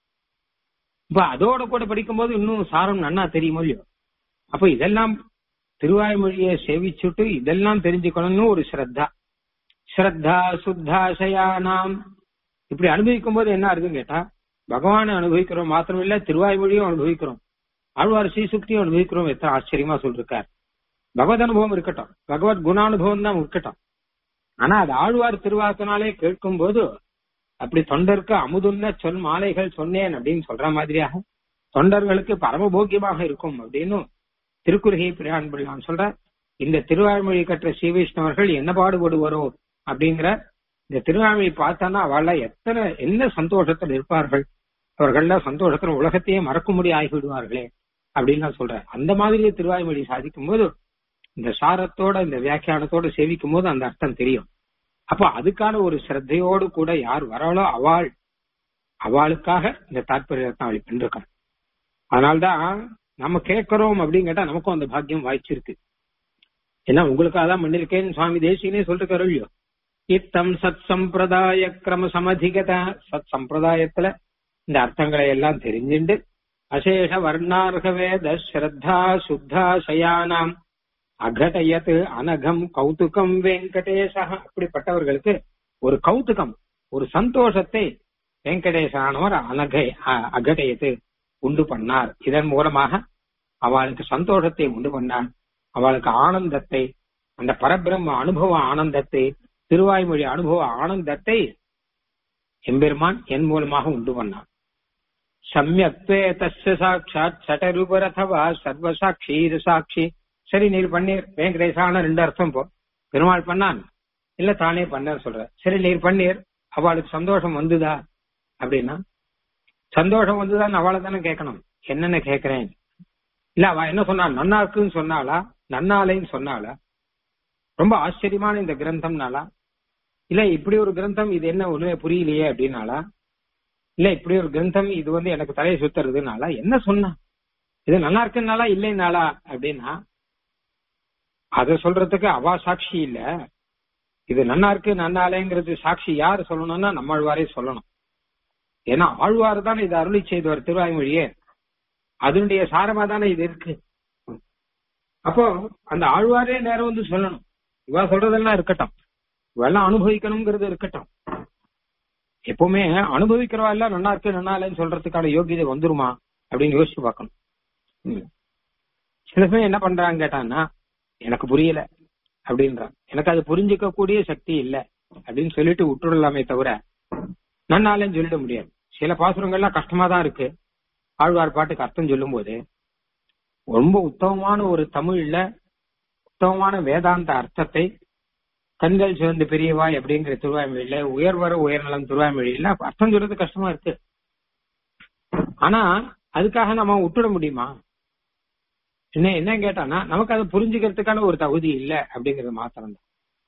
A: இப்ப அதோட கூட படிக்கும்போது இன்னும் சாரம் நன்னா தெரியுமோ இல்லையோ அப்ப இதெல்லாம் திருவாய்மொழியை சேவிச்சுட்டு இதெல்லாம் தெரிஞ்சுக்கணும்னு ஒரு ஸ்ரத்தா ஸ்ரத்தா சுத்தாசயானாம் இப்படி அனுபவிக்கும் போது என்ன இருக்குன்னு கேட்டா பகவானை அனுபவிக்கிறோம் மாத்திரம் இல்ல திருவாய்மொழியும் அனுபவிக்கிறோம் ஆழ்வார் ஸ்ரீசுக்தியும் அனுபவிக்கிறோம் எத்தனை ஆச்சரியமா சொல்லிருக்கார் பகவத் அனுபவம் இருக்கட்டும் பகவத் குணானுபவம் தான் இருக்கட்டும் ஆனா அது ஆழ்வார் திருவாசனாலே கேட்கும் போது அப்படி தொண்டருக்கு அமுதுன்ன சொல் மாலைகள் சொன்னேன் அப்படின்னு சொல்ற மாதிரியாக தொண்டர்களுக்கு பரமபோக்கியமாக இருக்கும் அப்படின்னு திருக்குறுகை பிரியான் பிள்ளான் சொல்ற இந்த திருவாய்மொழி கற்ற ஸ்ரீ வைஷ்ணவர்கள் என்ன பாடுபடுவாரோ அப்படிங்கிற இந்த திருவாய்மொழி பார்த்தானா அவள எத்தனை என்ன சந்தோஷத்தில் இருப்பார்கள் அவர்கள சந்தோஷத்துல உலகத்தையே மறக்கும்படி ஆகிவிடுவார்களே அப்படின்னு நான் சொல்றேன் அந்த மாதிரியே திருவாய்மொழி சாதிக்கும் போது இந்த சாரத்தோட இந்த வியாக்கியானத்தோட சேவிக்கும் போது அந்த அர்த்தம் தெரியும் அப்ப அதுக்கான ஒரு ஸ்ரத்தையோடு கூட யார் வராளோ அவள் அவளுக்காக இந்த தாற்பயத்தான் அவளை பண்ணிருக்கான் அதனால்தான் நம்ம கேட்கிறோம் அப்படின்னு கேட்டா நமக்கும் அந்த பாக்கியம் வாய்ச்சிருக்கு ஏன்னா உங்களுக்காக தான் பண்ணிருக்கேன்னு சுவாமி தேசியனே சொல்லிட்டு இல்லையோ இத்தம் சத் சம்பிரதாய கிரம சமதிகத சத் சம்பிரதாயத்துல இந்த அர்த்தங்களை எல்லாம் தெரிஞ்சுண்டு அசேஷ வர்ணார்க வேத ஸ்ரத்தா சுத்தா சயானாம் அகடயத் அனகம் கௌதுகம் வெங்கடேசா அப்படிப்பட்டவர்களுக்கு ஒரு கௌதுகம் ஒரு சந்தோஷத்தை வெங்கடேசானவர் அனகை அகடயத்து உண்டு பண்ணார் இதன் மூலமாக அவளுக்கு சந்தோஷத்தை உண்டு பண்ணார் அவளுக்கு ஆனந்தத்தை அந்த பரபிரம்ம அனுபவ ஆனந்தத்தை திருவாய்மொழி அனுபவ ஆனந்தத்தை எம்பெருமான் என் மூலமாக உண்டு பண்ணான் சமயத்வே தஸ்ய சாட்சாத் சடரூபரதவா சர்வசாட்சி சாட்சி சரி நீர் பண்ணீர் வெங்கடேசான ரெண்டு அர்த்தம் போ பெருமாள் பண்ணான் இல்ல தானே பண்ணார் சொல்ற சரி நீர் பண்ணீர் அவளுக்கு சந்தோஷம் வந்துதா அப்படின்னா சந்தோஷம் வந்துதான் அவளை தானே கேட்கணும் என்னென்ன கேட்கிறேன் இல்ல அவ என்ன சொன்னா நன்னா இருக்குன்னு சொன்னாளா நன்னாலேன்னு சொன்னாளா ரொம்ப ஆச்சரியமான இந்த கிரந்தம்னாலா இல்ல இப்படி ஒரு கிரந்தம் இது என்ன ஒண்ணுமே புரியலையே அப்படின்னாலா இல்ல இப்படி ஒரு கிரந்தம் இது வந்து எனக்கு தலையை சுத்துறதுனால என்ன சொன்னா இது நல்லா இருக்குன்னாலா இல்லைனாலா அப்படின்னா அத சொல்றதுக்கு அவா சாட்சி இல்ல இது நன்னா இருக்கு நன்னாலேங்கிறது சாட்சி யார் சொல்லணும்னா நம்மாழ்வாரே சொல்லணும் ஏன்னா ஆழ்வார் தானே இது அருளி செய்தவர் திருவாய்மொழியே அதனுடைய சாரமா தானே இது இருக்கு அப்போ அந்த ஆழ்வாரே நேரம் வந்து சொல்லணும் இவா சொல்றதெல்லாம் இருக்கட்டும் இவெல்லாம் அனுபவிக்கணுங்கிறது இருக்கட்டும் எப்பவுமே அனுபவிக்கிறவா எல்லாம் நல்லா இருக்கு நல்லா இல்லைன்னு சொல்றதுக்கான யோகியதை வந்துருமா அப்படின்னு யோசிச்சு பார்க்கணும் சில சமயம் என்ன பண்றாங்க கேட்டான்னா எனக்கு புரியல அப்படின்றான் எனக்கு அது புரிஞ்சுக்க கூடிய சக்தி இல்ல அப்படின்னு சொல்லிட்டு விட்டுடலாமே தவிர நன்னாலேன்னு சொல்லிட முடியாது சில பாசுரங்கள்லாம் கஷ்டமா தான் இருக்கு ஆழ்வார் பாட்டுக்கு அர்த்தம் சொல்லும் போது ரொம்ப உத்தமமான ஒரு தமிழ்ல உத்தமமான வேதாந்த அர்த்தத்தை கண்கள் சிவந்து பெரியவாய் அப்படிங்கிற திருவாய்மொழியில உயர்வர உயர்நலம் திருவாய்மொழியில அர்த்தம் சொல்றது கஷ்டமா இருக்கு ஆனா அதுக்காக நம்ம விட்டுட முடியுமா என்ன என்ன கேட்டானா நமக்கு அதை புரிஞ்சுக்கிறதுக்கான ஒரு தகுதி இல்ல அப்படிங்கறது மாத்திரம் தான்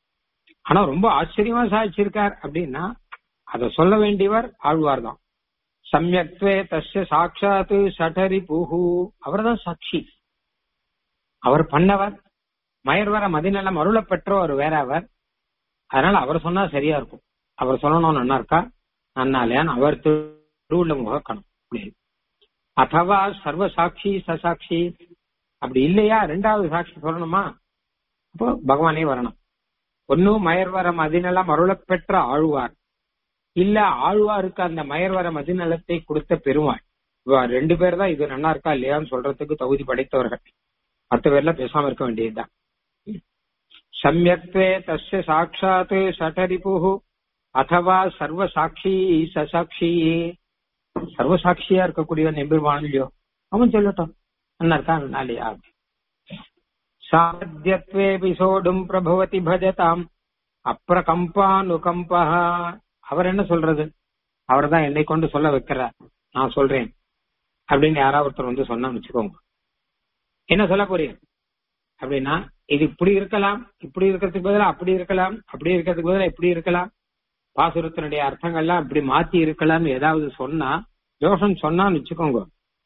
A: ஆனா ரொம்ப ஆச்சரியமா சாதிச்சிருக்கார் அப்படின்னா அதை சொல்ல வேண்டியவர் ஆழ்வார் தான் சமயத்வே தஸ்ய சாட்சாத்து சடரி புகு அவர்தான் சாட்சி அவர் பண்ணவர் மயர்வர மதிநலம் அருள பெற்றவர் வேற அவர் அதனால அவர் சொன்னா சரியா இருக்கும் அவர் சொல்லணும் நன்னா இருக்கா நன்னாலேன்னு அவர் திருவுள்ள முகக்கணும் அப்படி அதவா சர்வ சாட்சி சசாட்சி அப்படி இல்லையா ரெண்டாவது சாட்சி சொல்லணுமா அப்போ பகவானே வரணும் ஒன்னும் மயர்வர மதிநலம் அருளப் பெற்ற ஆழ்வார் இல்ல ஆழ்வாருக்கு அந்த மயர்வர மதிநலத்தை கொடுத்த பெருமாள் இவ ரெண்டு பேர் தான் இது நல்லா இருக்கா இல்லையான்னு சொல்றதுக்கு தகுதி படைத்தவர்கள் மற்ற பேர்ல பேசாம இருக்க வேண்டியதுதான் சமயத்வே தஸ்ய சாட்சாத் சட்டரிபு அதவா சர்வ சாட்சி சசாட்சி சர்வ சாட்சியா இருக்கக்கூடியவன் எம்பெருமான் இல்லையோ அவன் சொல்லட்டும் நல்லா இருக்கா நாளையா சாத்தியத்வேபி சோடும் பிரபவதி பஜதாம் அப்பிரகம்பானுகம்பா அவர் என்ன சொல்றது அவர் தான் என்னை கொண்டு சொல்ல வைக்கிறார் நான் சொல்றேன் அப்படின்னு யாராவது ஒருத்தர் வந்து சொன்னா வச்சுக்கோங்க என்ன சொல்ல போறீங்க அப்படின்னா இது இப்படி இருக்கலாம் இப்படி இருக்கிறதுக்கு பதிலா அப்படி இருக்கலாம் அப்படி இருக்கிறதுக்கு பதிலா இப்படி இருக்கலாம் பாசுரத்தினுடைய அர்த்தங்கள்லாம் இப்படி மாத்தி இருக்கலாம்னு ஏதாவது சொன்னா தோஷம் சொன்னான்னு வச்சுக்கோங்க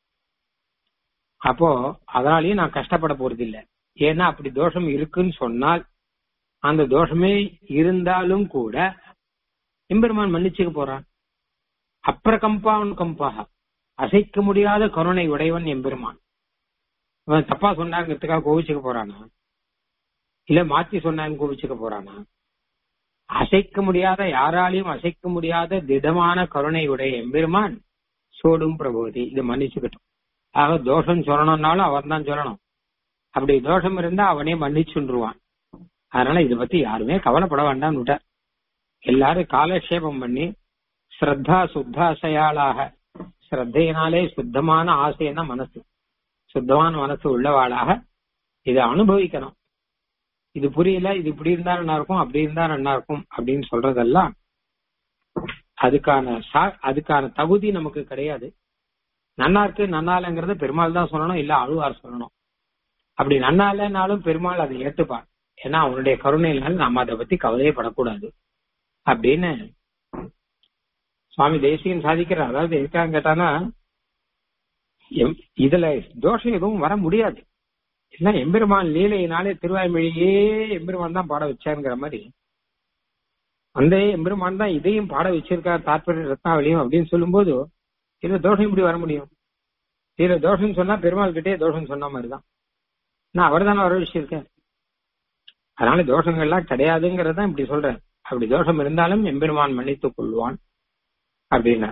A: அப்போ அதனாலயும் நான் கஷ்டப்பட போறது இல்ல ஏன்னா அப்படி தோஷம் இருக்குன்னு சொன்னால் அந்த தோஷமே இருந்தாலும் கூட எம்பெருமான் மன்னிச்சுக்க போறான் அப்பிரகம்பான் கம்பாக அசைக்க முடியாத கருணை உடையவன் எம்பெருமான் அவன் தப்பா சொன்னாங்கிறதுக்காக கோவிச்சுக்க போறானா இல்ல மாத்தி சொன்னான்னு கோவிச்சுக்க போறானா அசைக்க முடியாத யாராலையும் அசைக்க முடியாத திடமான கருணை உடைய எம்பெருமான் சோடும் பிரபோதி இது மன்னிச்சுக்கிட்டோம் ஆக தோஷம் சொல்லணும்னாலும் அவன் தான் சொல்லணும் அப்படி தோஷம் இருந்தா அவனே மன்னிச்சுருவான் அதனால இதை பத்தி யாருமே கவலைப்பட வேண்டாம்னு விட்டார் எல்லாரும் காலக்ஷேபம் பண்ணி ஸ்ரத்தா சுத்தாசையாளாக ஸ்ரத்தையினாலே சுத்தமான ஆசைன்னா மனசு சுத்தமான மனசு உள்ளவாளாக இதை அனுபவிக்கணும் இது புரியல இது இப்படி இருந்தா நல்லா இருக்கும் அப்படி இருந்தா நல்லா இருக்கும் அப்படின்னு சொல்றதெல்லாம் அதுக்கான அதுக்கான தகுதி நமக்கு கிடையாது நன்னா இருக்கு நன்னாலங்கிறத பெருமாள் தான் சொல்லணும் இல்ல அழுவார் சொல்லணும் அப்படி நன்னா இல்லைனாலும் பெருமாள் அதை ஏத்துப்பார் ஏன்னா அவனுடைய கருணையினால் நாம அதை பத்தி கவலையப்படக்கூடாது அப்படின்னு சுவாமி தேசியன் சாதிக்கிறார் அதாவது எதுக்காக கேட்டானா இதுல தோஷம் எதுவும் வர முடியாது இல்ல எம்பெருமான் லீலையினாலே திருவாய்மொழியே எம்பெருமான் தான் பாட வச்சாருங்கிற மாதிரி அந்த எம்பெருமான் தான் இதையும் பாட வச்சிருக்கார் தாற்பரிய ரத்னாவளியும் அப்படின்னு சொல்லும்போது இதுல தோஷம் இப்படி வர முடியும் இதுல தோஷம் சொன்னா பெருமாள் கிட்டே தோஷம் சொன்ன மாதிரிதான் நான் அவர் தானே வர வச்சிருக்கேன் அதனால தோஷங்கள்லாம் கிடையாதுங்கிறதான் இப்படி சொல்றேன் அப்படி தோஷம் இருந்தாலும் எம்பெருமான் மன்னித்துக் கொள்வான் அப்படின்னா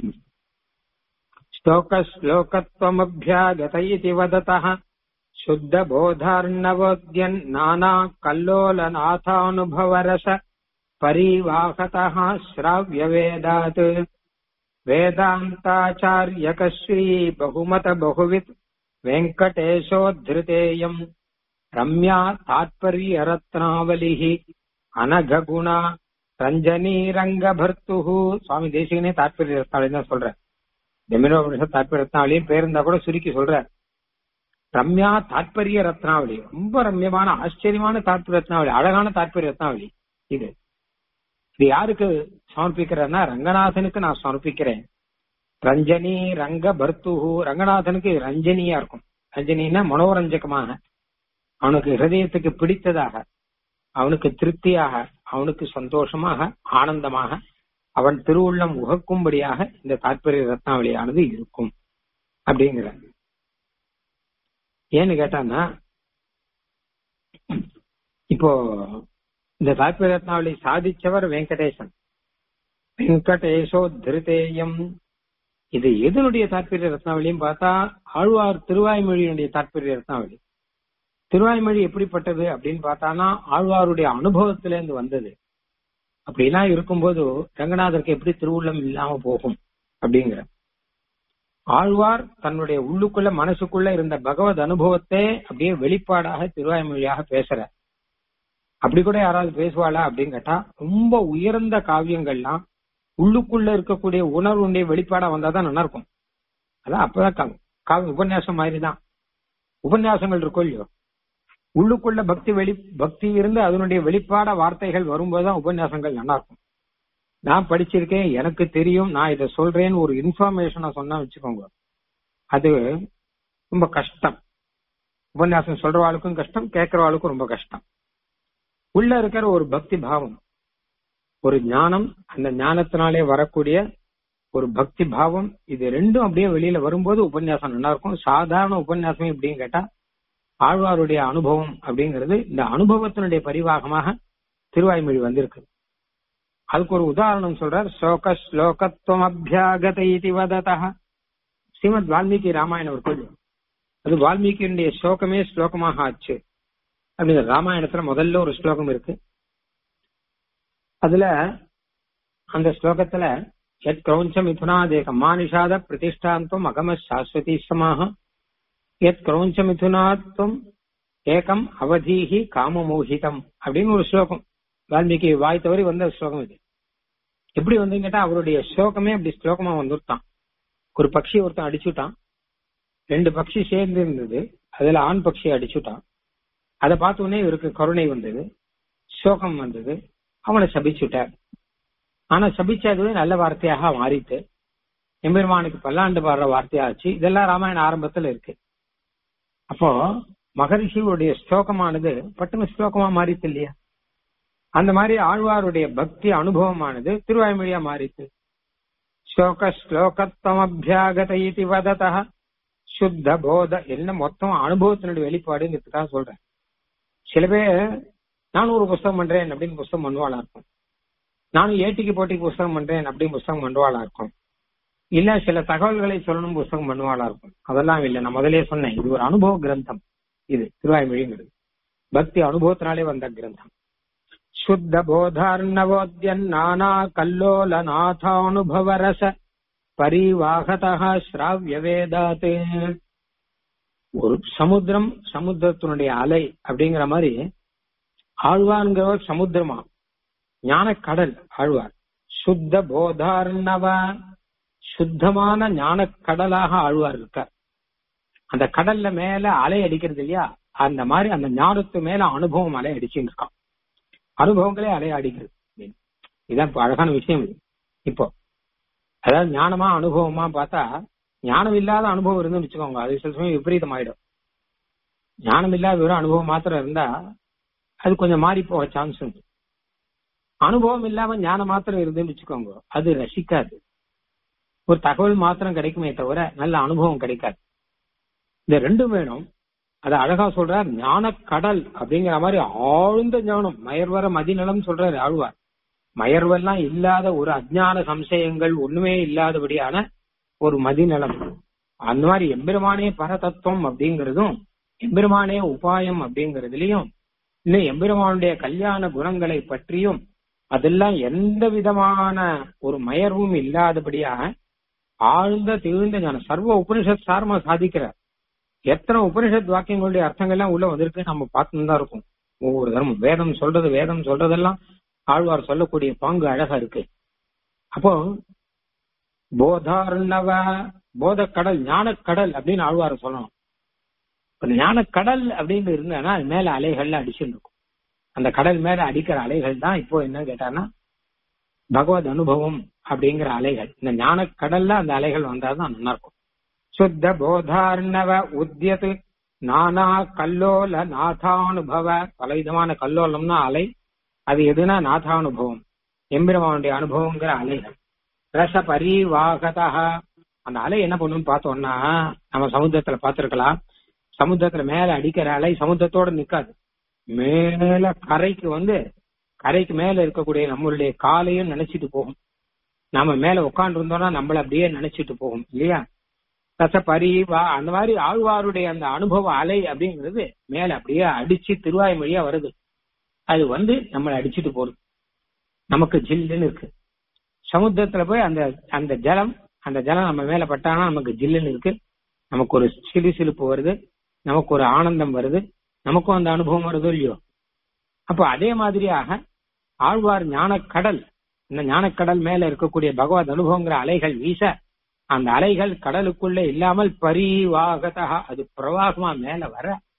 A: ஸ்லோக ஸ்லோகத்வமபியாகத இதி வததः சுத்த போதார்ணவோத்யன் நானா கல்லோலநாதானுபவரச பரிவாகதः ஸ்ராவ்ய வேதாத் வேதாந்தாச்சாரியகஸ்ரீ பகுமத பகுவித் வெங்கடேஷோத்ருதேயம் ரம்யா தாத்பரிய ரத்னாவலிः அனகுணா ரஞ்சனி ரங்கபர்த்து சுவாமி தேசிகனே தாத்பரிய ரத்னாவளி தான் சொல்ற ஜமீனோபனிஷ தாத்பரிய ரத்னாவளியும் பேருந்தா கூட சுருக்கி சொல்ற ரம்யா தாத்பரிய ரத்னாவளி ரொம்ப ரம்யமான ஆச்சரியமான தாத்பரிய ரத்னாவளி அழகான தாத்பரிய ரத்னாவளி இது இது யாருக்கு சமர்ப்பிக்கிறேன்னா ரங்கநாதனுக்கு நான் சமர்ப்பிக்கிறேன் ரஞ்சனி ரங்க பர்த்து ரங்கநாதனுக்கு ரஞ்சனியா இருக்கும் ரஞ்சனின்னா மனோரஞ்சகமாக அவனுக்கு ஹிருதயத்துக்கு பிடித்ததாக அவனுக்கு திருப்தியாக அவனுக்கு சந்தோஷமாக ஆனந்தமாக அவன் திருவுள்ளம் உகக்கும்படியாக இந்த தாற்பரிய ரத்னாவளியானது இருக்கும் அப்படிங்கிற ஏன்னு கேட்டான்னா இப்போ இந்த தாற்பரிய ரத்னாவளி சாதிச்சவர் வெங்கடேசன் வெங்கடேஷோ திருதேயம் இது எதனுடைய தாற்பரிய ரத்னாவளியும் பார்த்தா ஆழ்வார் திருவாய்மொழியினுடைய தாற்பரிய ரத்னாவளி திருவாய்மொழி எப்படிப்பட்டது அப்படின்னு பார்த்தானா ஆழ்வாருடைய அனுபவத்தில இருந்து வந்தது அப்படிலாம் இருக்கும்போது ரங்கநாதருக்கு எப்படி திருவுள்ளம் இல்லாம போகும் அப்படிங்கிற ஆழ்வார் தன்னுடைய உள்ளுக்குள்ள மனசுக்குள்ள இருந்த பகவத் அனுபவத்தை அப்படியே வெளிப்பாடாக திருவாய்மொழியாக பேசுற அப்படி கூட யாராவது பேசுவாளா அப்படின்னு கேட்டா ரொம்ப உயர்ந்த காவியங்கள்லாம் உள்ளுக்குள்ள இருக்கக்கூடிய உணர்வுடைய வெளிப்பாடா வந்தாதான் நல்லா இருக்கும் அதான் அப்பதான் காவியம் உபன்யாசம் மாதிரி தான் உபன்யாசங்கள் இருக்கும் இல்லையோ உள்ளுக்குள்ள பக்தி வெளி பக்தி இருந்து அதனுடைய வெளிப்பாட வார்த்தைகள் வரும்போதுதான் உபன்யாசங்கள் நல்லா இருக்கும் நான் படிச்சிருக்கேன் எனக்கு தெரியும் நான் இதை சொல்றேன்னு ஒரு இன்ஃபர்மேஷனை சொன்னா வச்சுக்கோங்க அது ரொம்ப கஷ்டம் உபன்யாசம் சொல்றவாளுக்கும் கஷ்டம் கேட்கறவாளுக்கும் ரொம்ப கஷ்டம் உள்ள இருக்கிற ஒரு பக்தி பாவம் ஒரு ஞானம் அந்த ஞானத்தினாலே வரக்கூடிய ஒரு பக்தி பாவம் இது ரெண்டும் அப்படியே வெளியில வரும்போது உபன்யாசம் நல்லா இருக்கும் சாதாரண உபன்யாசம் எப்படின்னு கேட்டா ஆழ்வாருடைய அனுபவம் அப்படிங்கிறது இந்த அனுபவத்தினுடைய பரிவாகமாக திருவாய்மொழி வந்திருக்கு அதுக்கு ஒரு உதாரணம் சொல்றார் ஸ்லோக ஸ்லோகத்துவம் அபியாகத இது வததா ஸ்ரீமத் வால்மீகி ராமாயணம் ஒரு கொள்ளு அது வால்மீகியினுடைய ஸ்லோகமே ஸ்லோகமாக ஆச்சு அப்படிங்கிற ராமாயணத்துல முதல்ல ஒரு ஸ்லோகம் இருக்கு அதுல அந்த ஸ்லோகத்துல எத் கிரௌஞ்ச மிதுனாதேக மானிஷாத பிரதிஷ்டாந்தம் அகம சாஸ்வதி சமாக எத் கிரௌஞ்ச மிதுனாத்வம் ஏகம் அவதீஹி காமமோகிதம் அப்படின்னு ஒரு ஸ்லோகம் வால்மீகி வாய் தவறி வந்த ஸ்லோகம் இது எப்படி வந்து கேட்டா அவருடைய ஸ்லோகமே அப்படி ஸ்லோகமா வந்துட்டான் ஒரு பக்ஷி ஒருத்தன் அடிச்சுட்டான் ரெண்டு பக்ஷி சேர்ந்து இருந்தது அதுல ஆண் பக்ஷி அடிச்சுட்டான் அதை பார்த்த உடனே இவருக்கு கருணை வந்தது சோகம் வந்தது அவனை சபிச்சுட்டார் ஆனா சபிச்சதுவே நல்ல வார்த்தையாக மாறிட்டு எம்பெருமானுக்கு பல்லாண்டு பாடுற வார்த்தையாச்சு இதெல்லாம் ராமாயண ஆரம்பத்துல இருக்கு அப்போ மகரிஷியுடைய ஸ்லோகமானது பட்டுன்னு ஸ்லோகமா மாறித்து இல்லையா அந்த மாதிரி ஆழ்வாருடைய பக்தி அனுபவமானது திருவாய்மொழியா மாறித்து ஸ்லோக ஸ்லோகத்தமபியாகத இது வததா சுத்த போத என்ன மொத்தம் அனுபவத்தினுடைய வெளிப்பாடுங்கிறதுக்காக சொல்றேன் சில பேர் நானும் ஒரு புஸ்தகம் பண்றேன் அப்படின்னு புஸ்தகம் பண்ணுவாளா இருக்கும் நானும் ஏட்டிக்கு போட்டிக்கு புஸ்தகம் பண்றேன் அப்படின்னு புஸ்தகம் பண்ணுவாளா இருக்கும் இல்ல சில தகவல்களை சொல்லணும் புஸ்தகம் பண்ணுவாளா இருக்கும் அதெல்லாம் இல்லை நான் முதலே சொன்னேன் இது ஒரு அனுபவ கிரந்தம் இது திருவாய்மொழிங்கிறது பக்தி அனுபவத்தினாலே வந்த கிரந்தம் சுத்த போதார்ணவோத்யன் நானா கல்லோல நாதானுபவ ரச பரிவாகதா ஸ்ராவிய வேதாத் ஒரு சமுத்திரம் சமுத்திரத்தினுடைய அலை அப்படிங்கிற மாதிரி ஆழ்வார்ங்கிறவர் சமுத்திரமா ஞான கடல் ஆழ்வார் சுத்த போதார்ணவ சுத்தமான ஞான கடலாக ஆழ்வார் இருக்கார் அந்த கடல்ல மேல அலை அடிக்கிறது இல்லையா அந்த மாதிரி அந்த ஞானத்து மேல அனுபவம் அலை அடிச்சுட்டு இருக்கான் அனுபவங்களே அலை அடிக்கிறது இதான் இப்ப அழகான விஷயம் இது இப்போ அதாவது ஞானமா அனுபவமா பார்த்தா ஞானம் இல்லாத அனுபவம் இருந்து வச்சுக்கோங்க அது சில சமயம் விபரீதம் ஆயிடும் ஞானம் இல்லாத வெறும் அனுபவம் மாத்திரம் இருந்தா அது கொஞ்சம் மாறி போக சான்ஸ் உண்டு அனுபவம் இல்லாம ஞானம் மாத்திரம் இருந்துன்னு வச்சுக்கோங்க அது ரசிக்காது ஒரு தகவல் மாத்திரம் கிடைக்குமே தவிர நல்ல அனுபவம் கிடைக்காது இந்த ரெண்டும் வேணும் அது அழகா சொல்றார் ஞான கடல் அப்படிங்கிற மாதிரி ஆழ்ந்த ஞானம் மயர்வர மதிநலம் சொல்றாரு ஆழ்வார் மயர்வெல்லாம் இல்லாத ஒரு அஜ்ஞான சம்சயங்கள் ஒண்ணுமே இல்லாதபடியான ஒரு மதிநலம் அந்த மாதிரி எம்பெருமானே பரதத்துவம் அப்படிங்கிறதும் எம்பெருமானே உபாயம் அப்படிங்கறதுலயும் இன்னும் எம்பெருமானுடைய கல்யாண குணங்களை பற்றியும் அதெல்லாம் எந்த விதமான ஒரு மயர்வும் இல்லாதபடியாக ஆழ்ந்த திகழ்ந்த ஞானம் சர்வ உபனிஷத் சாரமா சாதிக்கிறார் எத்தனை உபனிஷத் வாக்கியங்களுடைய அர்த்தங்கள்லாம் உள்ள வந்திருக்கு நம்ம பார்த்துன்னு தான் இருக்கும் ஒவ்வொரு தர்மம் வேதம் சொல்றது வேதம் சொல்றதெல்லாம் ஆழ்வார் சொல்லக்கூடிய பாங்கு அழகா இருக்கு அப்போ போதார்ணவ போத கடல் ஞான கடல் அப்படின்னு ஆழ்வார் சொல்லணும் ஞான கடல் அப்படின்னு இருந்தானா அது மேல அலைகள்ல அடிச்சுட்டு இருக்கும் அந்த கடல் மேல அடிக்கிற அலைகள் தான் இப்போ என்ன கேட்டான்னா பகவத் அனுபவம் அப்படிங்கிற அலைகள் இந்த ஞான கடல்ல அந்த அலைகள் வந்தாதான் நல்லா இருக்கும் சுத்த போதார்ணவ உத்தியது நானா கல்லோல நாதானுபவ பலவிதமான கல்லோலம்னா அலை அது எதுனா நாதானுபவம் எம்பெருமானுடைய அனுபவங்கிற அலைகள் ரச பரிவாகதா அந்த அலை என்ன பண்ணுன்னு பார்த்தோம்னா நம்ம சமுத்திரத்துல பார்த்திருக்கலாம் சமுத்திரத்துல மேல அடிக்கிற அலை சமுத்திரத்தோட நிக்காது மேல கரைக்கு வந்து கரைக்கு மேல இருக்கக்கூடிய நம்மளுடைய காலையும் நினைச்சிட்டு போகும் நாம மேல உட்காந்து இருந்தோம்னா நம்மள அப்படியே நினைச்சிட்டு போகும் இல்லையா ரச பரிவா அந்த மாதிரி ஆழ்வாருடைய அந்த அனுபவ அலை அப்படிங்கிறது மேல அப்படியே அடிச்சு திருவாய்மொழியா வருது அது வந்து நம்மளை அடிச்சுட்டு போகுது நமக்கு ஜில்லுன்னு இருக்கு சமுத்திரத்துல போய் அந்த அந்த ஜலம் அந்த ஜலம் நம்ம மேல பட்டானா நமக்கு ஜில்லுன்னு இருக்கு நமக்கு ஒரு சிலு சிலுப்பு வருது நமக்கு ஒரு ஆனந்தம் வருது நமக்கும் அந்த அனுபவம் வருதோ இல்லையோ அப்போ அதே மாதிரியாக ஆழ்வார் ஞானக்கடல் இந்த ஞானக்கடல் மேல இருக்கக்கூடிய பகவத் அனுபவங்கிற அலைகள் வீச அந்த அலைகள் கடலுக்குள்ள இல்லாமல் பரிவாகதா அது பிரவாகமா மேல வர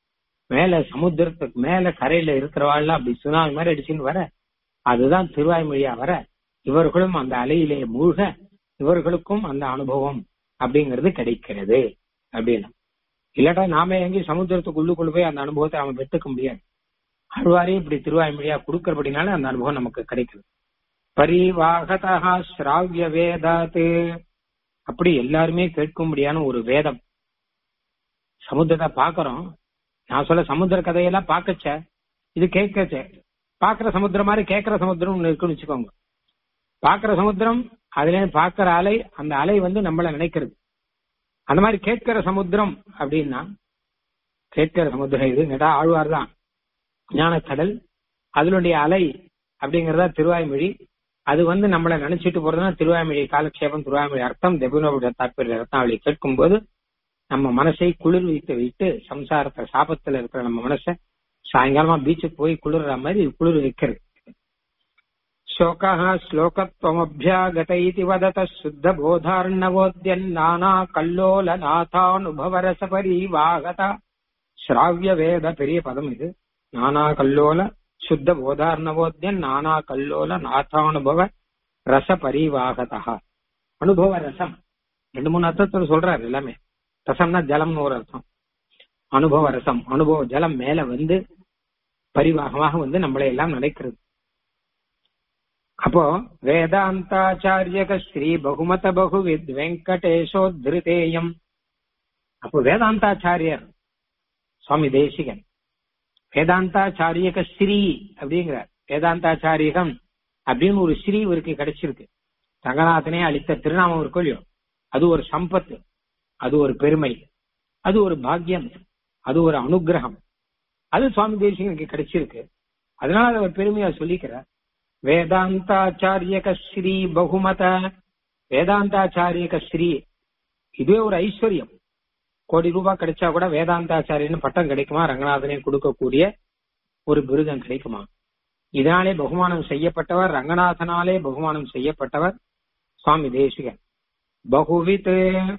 A: மேல சமுத்திரத்துக்கு மேல கரையில இருக்கிறவாள்லாம் அப்படி சுனாமி மாதிரி அடிச்சுன்னு வர அதுதான் திருவாய்மொழியா வர இவர்களும் அந்த அலையிலே மூழ்க இவர்களுக்கும் அந்த அனுபவம் அப்படிங்கிறது கிடைக்கிறது அப்படின்னு இல்லாட்டா நாம எங்கேயும் சமுத்திரத்துக்குள்ளுக்குள்ள போய் அந்த அனுபவத்தை அவன் பெற்றுக்க முடியாது அழ்வாரே இப்படி திருவாய்மொழியா கொடுக்கறபடினால அந்த அனுபவம் நமக்கு கிடைக்குது பரிவாகதா ஸ்ராவிய வேதாத்து அப்படி எல்லாருமே கேட்கும்படியான ஒரு வேதம் சமுத்திரத்தை பாக்குறோம் நான் சொல்ல சமுத்திர கதையெல்லாம் பாக்கச்ச இது கேட்கச்ச பாக்குற சமுத்திரம் மாதிரி கேட்கிற சமுத்திரம் ஒண்ணு இருக்குன்னு வச்சுக்கோங்க பாக்குற சமுத்திரம் அதுல பாக்குற அலை அந்த அலை வந்து நம்மள நினைக்கிறது அந்த மாதிரி கேட்கிற சமுத்திரம் அப்படின்னா கேட்கிற சமுத்திரம் இது கேட்டா ஆழ்வார் தான் ஞானக்கடல் அதனுடைய அலை அப்படிங்கறதா திருவாய்மொழி அது வந்து நம்மள நினைச்சிட்டு போறதுன்னா திருவாய்மொழி காலக்ஷேபம் திருவாய்மொழி அர்த்தம் தெபுனோட தாற்பரிய ரத்னாவளி கேட்கும் போது நம்ம மனசை குளிர் வைத்து வைத்து சம்சாரத்தை சாபத்துல இருக்கிற நம்ம மனசை சாயங்காலமா பீச்சுக்கு போய் குளிர்ற மாதிரி குளிர் வைக்கிறது शोकः श्लोकत्वमभ्यागत इति वदतः शुद्धबोधार्णवोद्यन्नाना कल्लोलनाथानुभवरसपरीवागत श्राव्यवेद பெரிய பதம் இது நானா கல்லோல சுத்த போதார்ணவோத்தியன் நானா கல்லோல நாதானுபவ ரச பரிவாகதா அனுபவ ரசம் ரெண்டு மூணு அர்த்தத்துல சொல்றாரு எல்லாமே ரசம்னா ஜலம்னு ஒரு அர்த்தம் அனுபவ ரசம் அனுபவ ஜலம் மேல வந்து பரிவாகமாக வந்து நம்மளை எல்லாம் நினைக்கிறது அப்போ வேதாந்தாச்சாரியக ஸ்ரீ பகுமத பகுவித் வெங்கடேஷோத்ருதேயம் அப்போ வேதாந்தாச்சாரியர் சுவாமி தேசிகன் வேதாந்தாச்சாரியக ஸ்ரீ அப்படிங்கிறார் வேதாந்தாச்சாரியகம் அப்படின்னு ஒரு ஸ்ரீ இவருக்கு கிடைச்சிருக்கு ரங்கநாதனே அளித்த திருநாமம் இருக்கும் இல்லையோ அது ஒரு சம்பத்து அது ஒரு பெருமை அது ஒரு பாக்கியம் அது ஒரு அனுகிரகம் அது சுவாமி தேசிகனுக்கு கிடைச்சிருக்கு அதனால அதை அவர் பெருமையா சொல்லிக்கிறார் வேதாந்தாச்சாரியக ஸ்ரீ பகுமத வேதாந்தாச்சாரியக ஸ்ரீ இதுவே ஒரு ஐஸ்வர்யம் கோடி ரூபாய் கிடைச்சா கூட வேதாந்தாச்சாரியன்னு பட்டம் கிடைக்குமா ரங்கநாதனே கொடுக்கக்கூடிய ஒரு விருதம் கிடைக்குமா இதனாலே பகுமானம் செய்யப்பட்டவர் ரங்கநாதனாலே பகுமானம் செய்யப்பட்டவர் சுவாமி தேசிகன் பகுவித்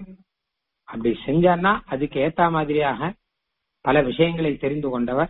A: அப்படி செஞ்சார்னா அதுக்கு ஏத்த மாதிரியாக பல விஷயங்களை தெரிந்து கொண்டவர்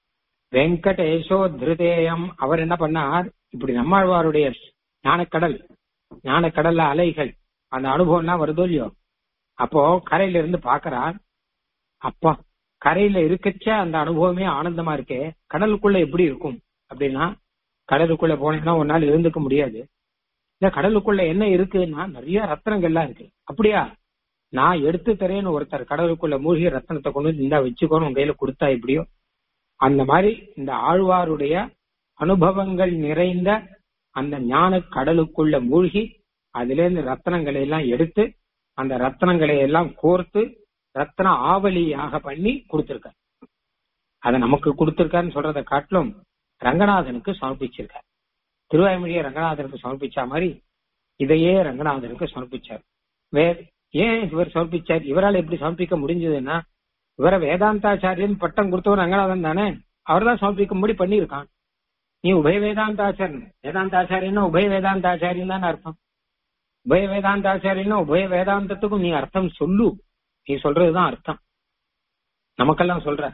A: வெங்கடேஷோ திருதேயம் அவர் என்ன பண்ணார் இப்படி நம்மாழ்வாருடைய ஞானக்கடல் ஞானக்கடல்ல அலைகள் அந்த அனுபவம்லாம் வருதோ இல்லையோ அப்போ கரையில இருந்து பாக்குறார் அப்பா கரையில இருக்கச்ச அந்த அனுபவமே ஆனந்தமா இருக்கே கடலுக்குள்ள எப்படி இருக்கும் அப்படின்னா கடலுக்குள்ள போனீங்கன்னா ஒரு நாள் இருந்துக்க முடியாது இல்ல கடலுக்குள்ள என்ன இருக்குன்னா நிறைய ரத்னங்கள்லாம் இருக்கு அப்படியா நான் எடுத்து தரேன்னு ஒருத்தர் கடலுக்குள்ள மூழ்கி ரத்தனத்தை கொண்டு வந்து இந்தா வச்சுக்கோன்னு உங்க கையில கொடுத்தா எப்படியோ அந்த மாதிரி இந்த ஆழ்வாருடைய அனுபவங்கள் நிறைந்த அந்த ஞான கடலுக்குள்ள மூழ்கி அதுல இருந்து ரத்தனங்களை எல்லாம் எடுத்து அந்த ரத்தனங்களை எல்லாம் கோர்த்து ரத்ன ஆவலியாக பண்ணி கொடுத்திருக்கார் அதை நமக்கு கொடுத்திருக்காருன்னு சொல்றதை காட்டிலும் ரங்கநாதனுக்கு சமர்ப்பிச்சிருக்கார் திருவாய்மொழியை ரங்கநாதனுக்கு சமர்ப்பிச்ச மாதிரி இதையே ரங்கநாதனுக்கு சமர்ப்பிச்சார் வேற ஏன் இவர் சமர்ப்பிச்சார் இவரால் எப்படி சமர்ப்பிக்க முடிஞ்சதுன்னா இவரை வேதாந்தாச்சாரியன் பட்டம் கொடுத்தவர் ரங்கநாதன் தானே அவர் தான் சமர்ப்பிக்கும்படி பண்ணியிருக்கான் நீ உபய வேதாந்தாச்சாரியன் வேதாந்தாச்சாரியன்னா உபய வேதாந்தாச்சாரியன் தான் அர்த்தம் உபய வேதாந்தாச்சாரியன்னா உபய வேதாந்தத்துக்கும் நீ அர்த்தம் சொல்லு நீ சொல்றதுதான் அர்த்தம் நமக்கெல்லாம் சொல்ற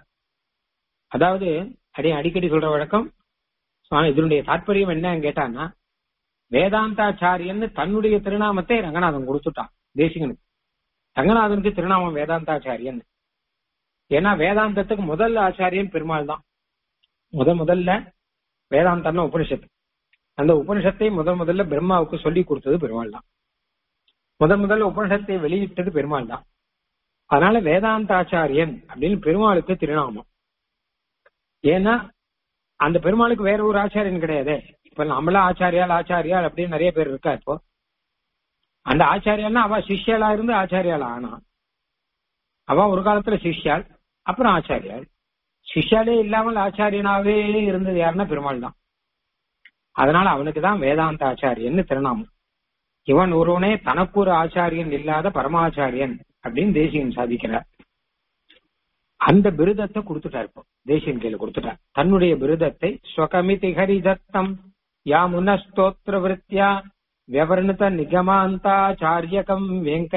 A: அதாவது அடி அடிக்கடி சொல்ற வழக்கம் சுவாமி இதனுடைய தாற்பயம் என்னன்னு கேட்டான்னா வேதாந்தாச்சாரியன்னு தன்னுடைய திருநாமத்தை ரங்கநாதன் கொடுத்துட்டான் தேசிகனுக்கு ரங்கநாதனுக்கு திருநாமம் வேதாந்தாச்சாரியன் ஏன்னா வேதாந்தத்துக்கு முதல் ஆச்சாரியன் பெருமாள் தான் முத முதல்ல வேதாந்தம்னா உபனிஷத்து அந்த உபனிஷத்தை முதல் முதல்ல பிரம்மாவுக்கு சொல்லி கொடுத்தது பெருமாள் தான் முதல் முதல்ல உபனிஷத்தை வெளியிட்டது பெருமாள் தான் அதனால வேதாந்தாச்சாரியன் அப்படின்னு பெருமாளுக்கு திருநாமம் ஏன்னா அந்த பெருமாளுக்கு வேற ஒரு ஆச்சாரியன் கிடையாது இப்ப நம்மள ஆச்சாரியால் ஆச்சாரியால் அப்படின்னு நிறைய பேர் இருக்கா இப்போ அந்த ஆச்சாரியால்னா அவ சிஷ்யாலா இருந்து ஆச்சாரியால் ஆனா அவ ஒரு காலத்துல சிஷ்யால் அப்புறம் ஆச்சாரியால் சிஷ்யாலே இல்லாமல் ஆச்சாரியனாவே இருந்தது யாருன்னா பெருமாள் தான் அதனால அவனுக்கு தான் வேதாந்த ஆச்சாரியன் திருநாமம் இவன் ஒருவனே தனக்கு ஒரு ஆச்சாரியன் இல்லாத பரமாச்சாரியன் அப்படின்னு தேசியன் சாதிக்கிறார் அந்த பிருதத்தை கொடுத்துட்டார் இப்போ தேசியன் கையில கொடுத்துட்டார் தன்னுடைய பிருதத்தை ஸ்வகமிதி ஹரிதத்தம் யா முனஸ்தோத்திர விருத்தியா வியவர்ணித நிகமாந்தாச்சாரியகம்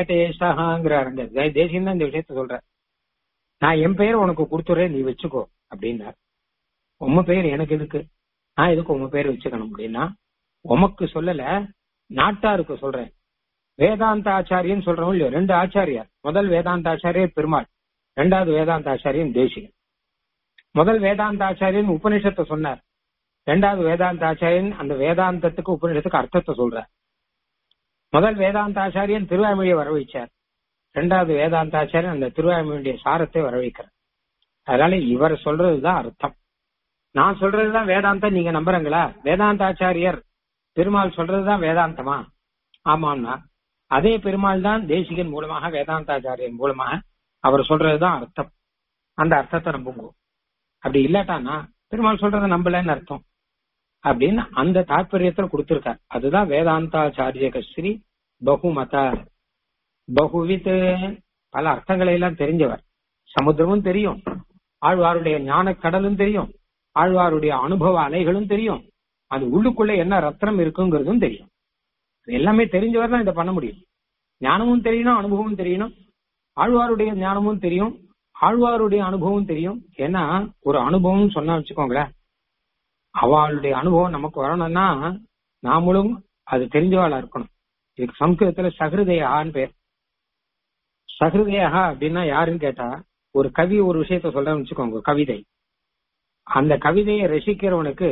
A: வெங்கடேஷாங்கிறாருங்க தேசியம் தான் இந்த விஷயத்த சொல்ற நான் என் பெயர் உனக்கு கொடுத்துறேன் நீ வச்சுக்கோ அப்படின்னார் உம்ம பேர் எனக்கு எதுக்கு நான் எதுக்கு உம்ம பேர் வச்சுக்கணும் அப்படின்னா உமக்கு சொல்லல நாட்டாருக்கு சொல்றேன் வேதாந்த ஆச்சாரியன் சொல்றோம் இல்லையோ ரெண்டு ஆச்சாரியார் முதல் வேதாந்த ஆச்சாரியர் பெருமாள் ரெண்டாவது வேதாந்த ஆச்சாரியன் தேசிகன் முதல் வேதாந்த ஆச்சாரியன் உபனிஷத்தை சொன்னார் ரெண்டாவது வேதாந்த ஆச்சாரியன் அந்த வேதாந்தத்துக்கு உபனிஷத்துக்கு அர்த்தத்தை சொல்றார் முதல் வேதாந்த ஆச்சாரியன் திருவாய்மொழியை வர வைச்சார் ரெண்டாவது வேதாந்த ஆச்சாரியன் அந்த திருவாய்மொழியுடைய சாரத்தை வர வைக்கிறார் அதனால இவர் சொல்றதுதான் அர்த்தம் நான் சொல்றதுதான் வேதாந்தம் நீங்க நம்புறீங்களா வேதாந்த ஆச்சாரியர் பெருமாள் சொல்றதுதான் வேதாந்தமா ஆமாம்னா அதே பெருமாள் தான் தேசிகன் மூலமாக வேதாந்தாச்சாரியன் மூலமாக அவர் சொல்றதுதான் அர்த்தம் அந்த அர்த்தத்தை நம்புங்க அப்படி இல்லாட்டானா பெருமாள் சொல்றதை நம்பலன்னு அர்த்தம் அப்படின்னு அந்த தாற்பயத்துல கொடுத்திருக்கார் அதுதான் வேதாந்தாச்சாரிய கஸ்ரீ பகுமத பகுவித் பல அர்த்தங்களை எல்லாம் தெரிஞ்சவர் சமுத்திரமும் தெரியும் ஆழ்வாருடைய ஞான கடலும் தெரியும் ஆழ்வாருடைய அனுபவ அலைகளும் தெரியும் அது உள்ளுக்குள்ள என்ன ரத்னம் இருக்குங்கிறதும் தெரியும் இது எல்லாமே தெரிஞ்சவர் தான் இதை பண்ண முடியும் ஞானமும் தெரியணும் அனுபவமும் தெரியணும் ஆழ்வாருடைய ஞானமும் தெரியும் ஆழ்வாருடைய அனுபவம் தெரியும் ஏன்னா ஒரு அனுபவம் சொன்னா வச்சுக்கோங்களேன் அவளுடைய அனுபவம் நமக்கு வரணும்னா நாமளும் அது தெரிஞ்சவாளா இருக்கணும் இதுக்கு சம்ஸ்கிருதத்துல சகிருதயான்னு பேர் சகிருதயா அப்படின்னா யாருன்னு கேட்டா ஒரு கவி ஒரு விஷயத்த சொல்றேன்னு வச்சுக்கோங்க ஒரு கவிதை அந்த கவிதையை ரசிக்கிறவனுக்கு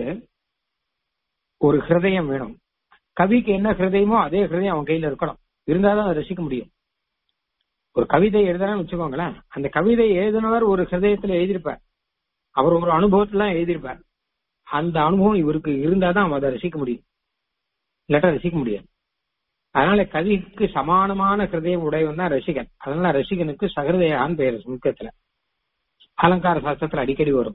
A: ஒரு ஹிருதயம் வேணும் கவிக்கு என்ன ஹிருதயமோ அதே ஹிருதயம் அவன் கையில இருக்கணும் இருந்தாதான் அதை ரசிக்க முடியும் ஒரு கவிதை எழுதுறான்னு வச்சுக்கோங்களேன் அந்த கவிதை எழுதினவர் ஒரு ஹிருதயத்துல எழுதியிருப்பார் அவர் ஒரு அனுபவத்துல எழுதியிருப்பார் அந்த அனுபவம் இவருக்கு இருந்தாதான் அவன் அதை ரசிக்க முடியும் இல்லாட்டா ரசிக்க முடியாது அதனால கவிக்கு சமானமான ஹிருதயம் உடையவன் தான் ரசிகன் அதனால ரசிகனுக்கு சகிருதயான்னு பெயர் சமுக்கத்துல அலங்கார சாஸ்திரத்துல அடிக்கடி வரும்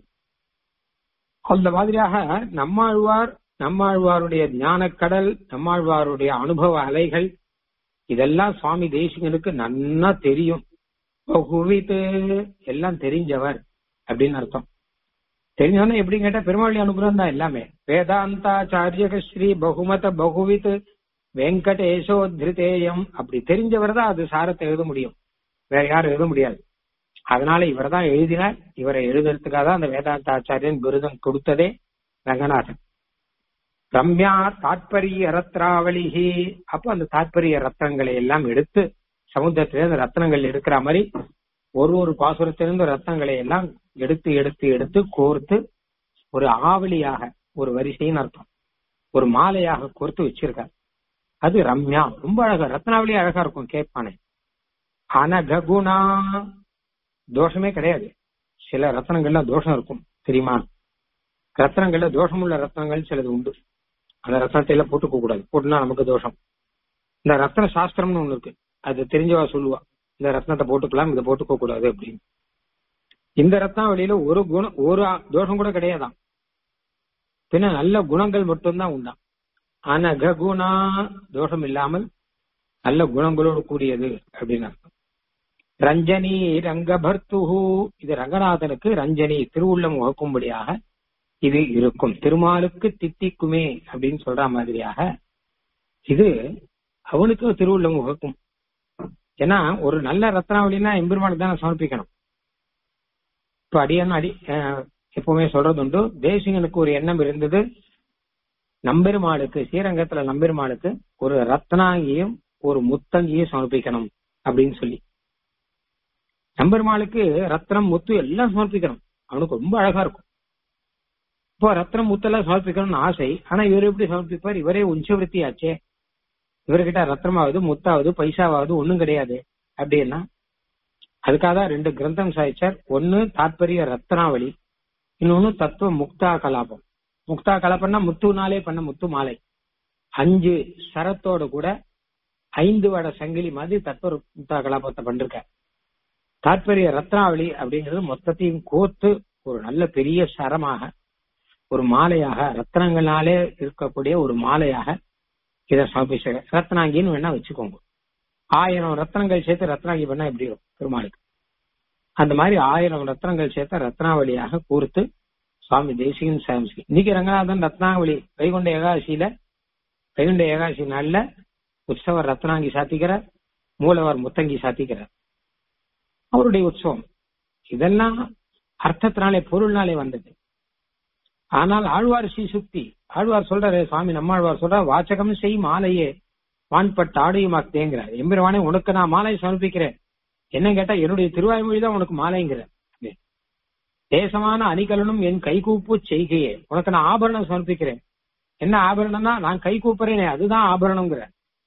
A: அந்த மாதிரியாக நம்மாழ்வார் நம்மாழ்வாருடைய ஞானக்கடல் நம்மாழ்வாருடைய அனுபவ அலைகள் இதெல்லாம் சுவாமி தேசிகனுக்கு நன்னா தெரியும் பகுவித்து எல்லாம் தெரிஞ்சவர் அப்படின்னு அர்த்தம் தெரிஞ்சவன எப்படி கேட்டா பெருமாளி அனுகிரகம் தான் எல்லாமே வேதாந்தாச்சாரியக ஸ்ரீ பகுமத பகுவித் வெங்கடேஷோத்ரிதேயம் அப்படி தெரிஞ்சவர் தான் அது சாரத்தை எழுத முடியும் வேற யாரும் எழுத முடியாது அதனால இவர் தான் எழுதினார் இவரை எழுதுறதுக்காக தான் அந்த வேதாந்த ஆச்சாரியன் விருதம் கொடுத்ததே ரங்கநாதன் ரம்யா தாத்பரிய ரத்ராவளிகி அப்ப அந்த தாத்பரிய ரத்னங்களை எல்லாம் எடுத்து சமுத்திரத்திலிருந்து அந்த ரத்னங்கள் எடுக்கிற மாதிரி ஒரு ஒரு பாசுரத்திலிருந்து ரத்னங்களை எல்லாம் எடுத்து எடுத்து எடுத்து கோர்த்து ஒரு ஆவலியாக ஒரு வரிசைன்னு அர்த்தம் ஒரு மாலையாக கோர்த்து வச்சிருக்கார் அது ரம்யா ரொம்ப அழகா ரத்னாவளி அழகா இருக்கும் கேட்பானே அனகுணா தோஷமே கிடையாது சில ரத்னங்கள்ல தோஷம் இருக்கும் தெரியுமா ரத்னங்கள்ல தோஷமுள்ள ரத்னங்கள் சிலது உண்டு அந்த ரத்னத்தை எல்லாம் போட்டுக்க கூடாது போட்டுனா நமக்கு தோஷம் இந்த ரத்ன சாஸ்திரம்னு ஒண்ணு இருக்கு அது தெரிஞ்சவா சொல்லுவா இந்த ரத்னத்தை போட்டுக்கலாம் இதை போட்டுக்க கூடாது அப்படின்னு இந்த ரத்னாவளியில ஒரு குணம் ஒரு தோஷம் கூட கிடையாதான் பின்ன நல்ல குணங்கள் மட்டும்தான் உண்டாம் அனகுணா தோஷம் இல்லாமல் நல்ல குணங்களோடு கூடியது அப்படின்னு அர்த்தம் ரஞ்சனி ரங்கபர்த்துஹு இது ரங்கநாதனுக்கு ரஞ்சனி திருவுள்ளம் வகுக்கும்படியாக இது இருக்கும் திருமாலுக்கு தித்திக்குமே அப்படின்னு சொல்ற மாதிரியாக இது அவனுக்கு திருவுள்ளம் வகுக்கும் ஏன்னா ஒரு நல்ல ரத்னாவளினா எம்பெருமானுக்கு தானே சமர்ப்பிக்கணும் இப்ப அடியான அடி எப்பவுமே சொல்றது உண்டு தேசிகனுக்கு ஒரு எண்ணம் இருந்தது நம்பெருமாளுக்கு ஸ்ரீரங்கத்துல நம்பெருமாளுக்கு ஒரு ரத்னாங்கியும் ஒரு முத்தங்கியும் சமர்ப்பிக்கணும் அப்படின்னு சொல்லி நம்பெருமாளுக்கு ரத்னம் முத்து எல்லாம் சமர்ப்பிக்கணும் அவனுக்கு ரொம்ப அழகா இருக்கும் இப்போ ரத்னம் முத்தெல்லாம் சமர்ப்பிக்கணும்னு ஆசை ஆனா இவர் எப்படி சமர்ப்பிப்பார் இவரே உஞ்சவருத்தி ஆச்சே இவர்கிட்ட ரத்னமாவது முத்தாவது பைசாவாவது ஒண்ணும் கிடையாது அப்படின்னா அதுக்காக தான் ரெண்டு கிரந்தம் சாய்ச்சார் ஒன்னு தாத்பரிய ரத்னாவளி இன்னொன்னு தத்துவ முக்தா கலாபம் முக்தா கலாபம்னா முத்துனாலே பண்ண முத்து மாலை அஞ்சு சரத்தோட கூட ஐந்து வட சங்கிலி மாதிரி தத்துவ முக்தா கலாபத்தை பண்ணிருக்க தாத்பரிய ரத்னாவளி அப்படிங்கிறது மொத்தத்தையும் கோர்த்து ஒரு நல்ல பெரிய சரமாக ஒரு மாலையாக ரத்னங்களாலே இருக்கக்கூடிய ஒரு மாலையாக இதை சமர்ப்பிச்ச ரத்னாங்கின்னு வேணா வச்சுக்கோங்க ஆயிரம் ரத்னங்கள் சேர்த்து ரத்னாங்கி பண்ணா எப்படி இருக்கும் பெருமாளுக்கு அந்த மாதிரி ஆயிரம் ரத்னங்கள் சேர்த்த ரத்னாவளியாக கூர்த்து சுவாமி தேசிகன் சாமிக்கு இன்னைக்கு ரங்கநாதன் ரத்னாவளி வைகுண்ட ஏகாதசியில வைகுண்ட ஏகாதசி நாள்ல உற்சவர் ரத்னாங்கி சாத்திக்கிறார் மூலவர் முத்தங்கி சாத்திக்கிறார் அவருடைய உற்சவம் இதெல்லாம் அர்த்தத்தினாலே பொருள்னாலே வந்தது ஆனால் ஆழ்வார் ஸ்ரீசுக்தி ஆழ்வார் சொல்றாரு சுவாமி நம்மாழ்வார் சொல்ற வாச்சகம் செய் மாலையே வான்பட்ட ஆடையுமாக்குதேங்கிறார் எம்பெருமானே உனக்கு நான் மாலை சமர்ப்பிக்கிறேன் என்ன கேட்டா என்னுடைய திருவாய்மொழி தான் உனக்கு மாலைங்கிற தேசமான அணிகலனும் என் கைகூப்பு செய்கையே உனக்கு நான் ஆபரணம் சமர்ப்பிக்கிறேன் என்ன ஆபரணம்னா நான் கை கூப்புறேனே அதுதான் ஆபரணம்ங்கிற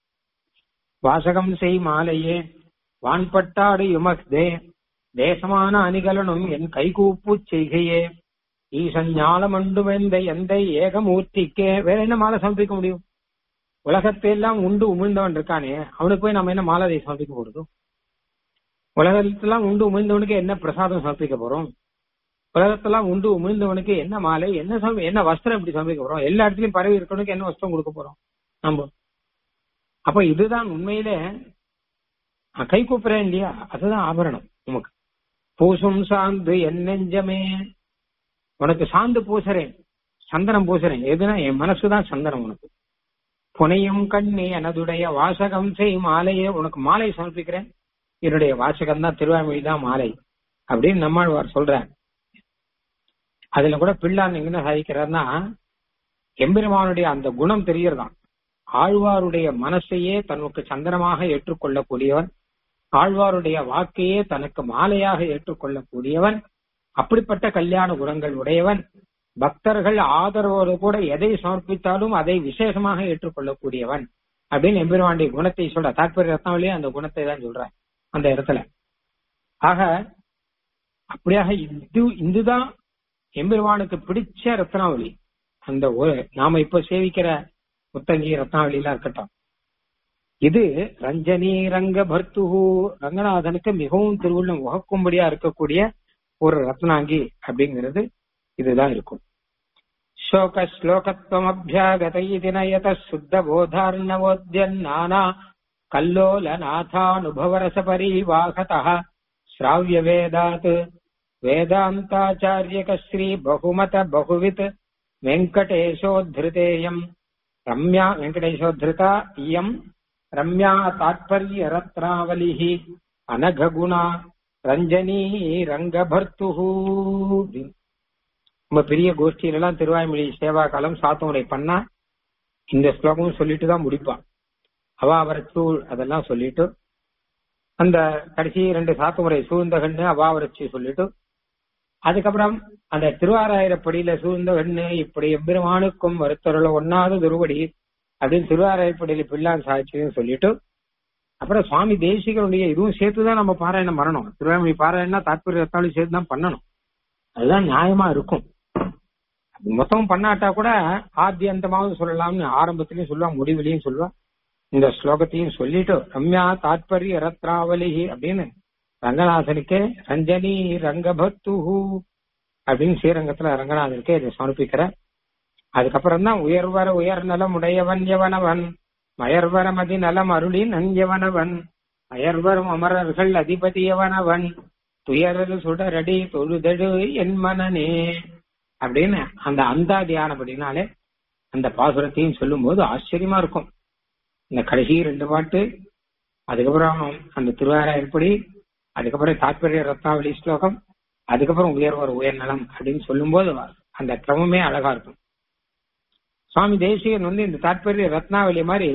A: வாசகம் செய் மாலையே வான்பட்டாடு யுமக்தே தேசமான அணிகலனும் என் கைகூப்பு செய்கையே ஈசன் ஞானமண்டு வெந்த எந்த ஏகமூர்த்திக்கே வேற என்ன மாலை சமர்ப்பிக்க முடியும் உலகத்தை எல்லாம் உண்டு உமிழ்ந்தவன் இருக்கானே அவனுக்கு போய் நம்ம என்ன மாலை சமர்ப்பிக்க போறதோ உலகத்தெல்லாம் உண்டு உமிழ்ந்தவனுக்கு என்ன பிரசாதம் சமர்ப்பிக்க போறோம் உலகத்தெல்லாம் உண்டு உமிழ்ந்தவனுக்கு என்ன மாலை என்ன சம என்ன வஸ்திரம் எப்படி சமர்ப்பிக்க போறோம் எல்லா இடத்துலயும் பரவி இருக்கவனுக்கு என்ன வஸ்திரம் கொடுக்க போறோம் நம்ம அப்ப இதுதான் உண்மையிலே நான் கை கூப்புறேன் இல்லையா அதுதான் ஆபரணம் நமக்கு பூசும் சாந்து என் நெஞ்சமே உனக்கு சாந்து பூசுறேன் சந்தனம் பூசுறேன் எதுனா என் மனசுதான் சந்தனம் உனக்கு புனையும் கண்ணி எனதுடைய வாசகம் செய் மாலையே உனக்கு மாலை சமர்ப்பிக்கிறேன் என்னுடைய வாசகம் தான் திருவாய்மொழி தான் மாலை அப்படின்னு நம்மாழ்வார் சொல்றார் அதுல கூட பிள்ளான் எங்க சாதிக்கிறார்னா எம்பெருமானுடைய அந்த குணம் தெரியறதான் ஆழ்வாருடைய மனசையே தனக்கு சந்தனமாக ஏற்றுக்கொள்ளக்கூடியவன் ஆழ்வாருடைய வாக்கையே தனக்கு மாலையாக ஏற்றுக்கொள்ளக்கூடியவன் அப்படிப்பட்ட கல்யாண குணங்கள் உடையவன் பக்தர்கள் ஆதரவோடு கூட எதை சமர்ப்பித்தாலும் அதை விசேஷமாக ஏற்றுக்கொள்ளக்கூடியவன் அப்படின்னு எம்பெருமானுடைய குணத்தை சொல்ற தாற்பரிய ரத்னாவளியே அந்த குணத்தை தான் சொல்ற அந்த இடத்துல ஆக அப்படியாக இது இதுதான் எம்பெருமானுக்கு பிடிச்ச ரத்னாவளி அந்த ஒரு நாம இப்ப சேவிக்கிற முத்தங்கி ரத்னாவளிலாம் இருக்கட்டும் இது ரஞ்சனி ரங்க பர்த்துகு ரங்கநாதனுக்கு மிகவும் திருவுள்ளம் உகக்கும்படியா இருக்கக்கூடிய ஒரு ரத்னாங்கி அப்படிங்கிறது இதுதான் இருக்கும் शोक श्लोकत्वमभ्यागत इति नयत शुद्धबोधार्णवोद्यन्नाना कल्लोलनाथानुभवरसपरीवाहतः श्राव्यवेदात् वेदान्ताचार्यकश्री बहुमत बहुवित् वेङ्कटेशोद्धृतेयम् रम्या वेङ्कटेशोद्धृता इयम् रम्या तात्पर्यरत्नावलिः अनघगुणा रञ्जनी रङ्गभर्तुः ரொம்ப பெரிய கோஷ்டியில எல்லாம் திருவாய்மொழி சேவா காலம் சாத்தமுறை பண்ணா இந்த ஸ்லோகமும் சொல்லிட்டு தான் முடிப்பான் அவாவரச்சூழ் அதெல்லாம் சொல்லிட்டு அந்த கடைசி ரெண்டு சாத்துமுறை சூழ்ந்த கண்ணு அவாவரட்சி சொல்லிட்டு அதுக்கப்புறம் அந்த திருவாராயிரப்படியில சூழ்ந்த கண்ணு இப்படி எம்பெருமானுக்கும் வருத்தருள ஒன்னாத துருவடி அப்படின்னு திருவாராயப்படியில பிள்ளான் சாட்சியும் சொல்லிட்டு அப்புறம் சுவாமி தேசிகனுடைய இதுவும் சேர்த்துதான் நம்ம பாராயணம் பண்ணணும் திருவாய்மொழி பாராயணம்னா தாற்பரிய ரத்தாலும் சேர்த்து தான் பண்ணணும் அதுதான் நியாயமா இருக்கும் மொத்தம் பண்ணாட்டா கூட ஆத்தியந்தமாவது சொல்லலாம்னு ஆரம்பத்திலையும் சொல்லுவா முடிவிலையும் சொல்லுவா இந்த ஸ்லோகத்தையும் சொல்லிட்டு ரம்யா தாத்பரிய ரத்னாவலி அப்படின்னு ரங்கநாதனுக்கே ரஞ்சனி ரங்கபத்து அப்படின்னு ஸ்ரீரங்கத்துல ரங்கநாதனுக்கே இதை சமர்ப்பிக்கிற அதுக்கப்புறம் தான் உயர்வர உயர் நலம் உடையவன் எவனவன் மயர்வர மதி நலம் அருளி நஞ்சவனவன் அயர்வரும் அமரர்கள் அதிபதியவனவன் துயரது சுடரடி தொழுதடு என் மனனே அப்படின்னு அந்த அந்தாதியானபடினாலே அந்த பாசுரத்தையும் சொல்லும் போது ஆச்சரியமா இருக்கும் இந்த கடைசி ரெண்டு பாட்டு அதுக்கப்புறம் அந்த திருவாராயப்படி அதுக்கப்புறம் தாத்பரிய ரத்னாவளி ஸ்லோகம் அதுக்கப்புறம் உயர்வர் உயர்நலம் அப்படின்னு சொல்லும் போது அந்த கிரமமே அழகா இருக்கும் சுவாமி தேசிகன் வந்து இந்த தாத்பரிய ரத்னாவளி மாதிரி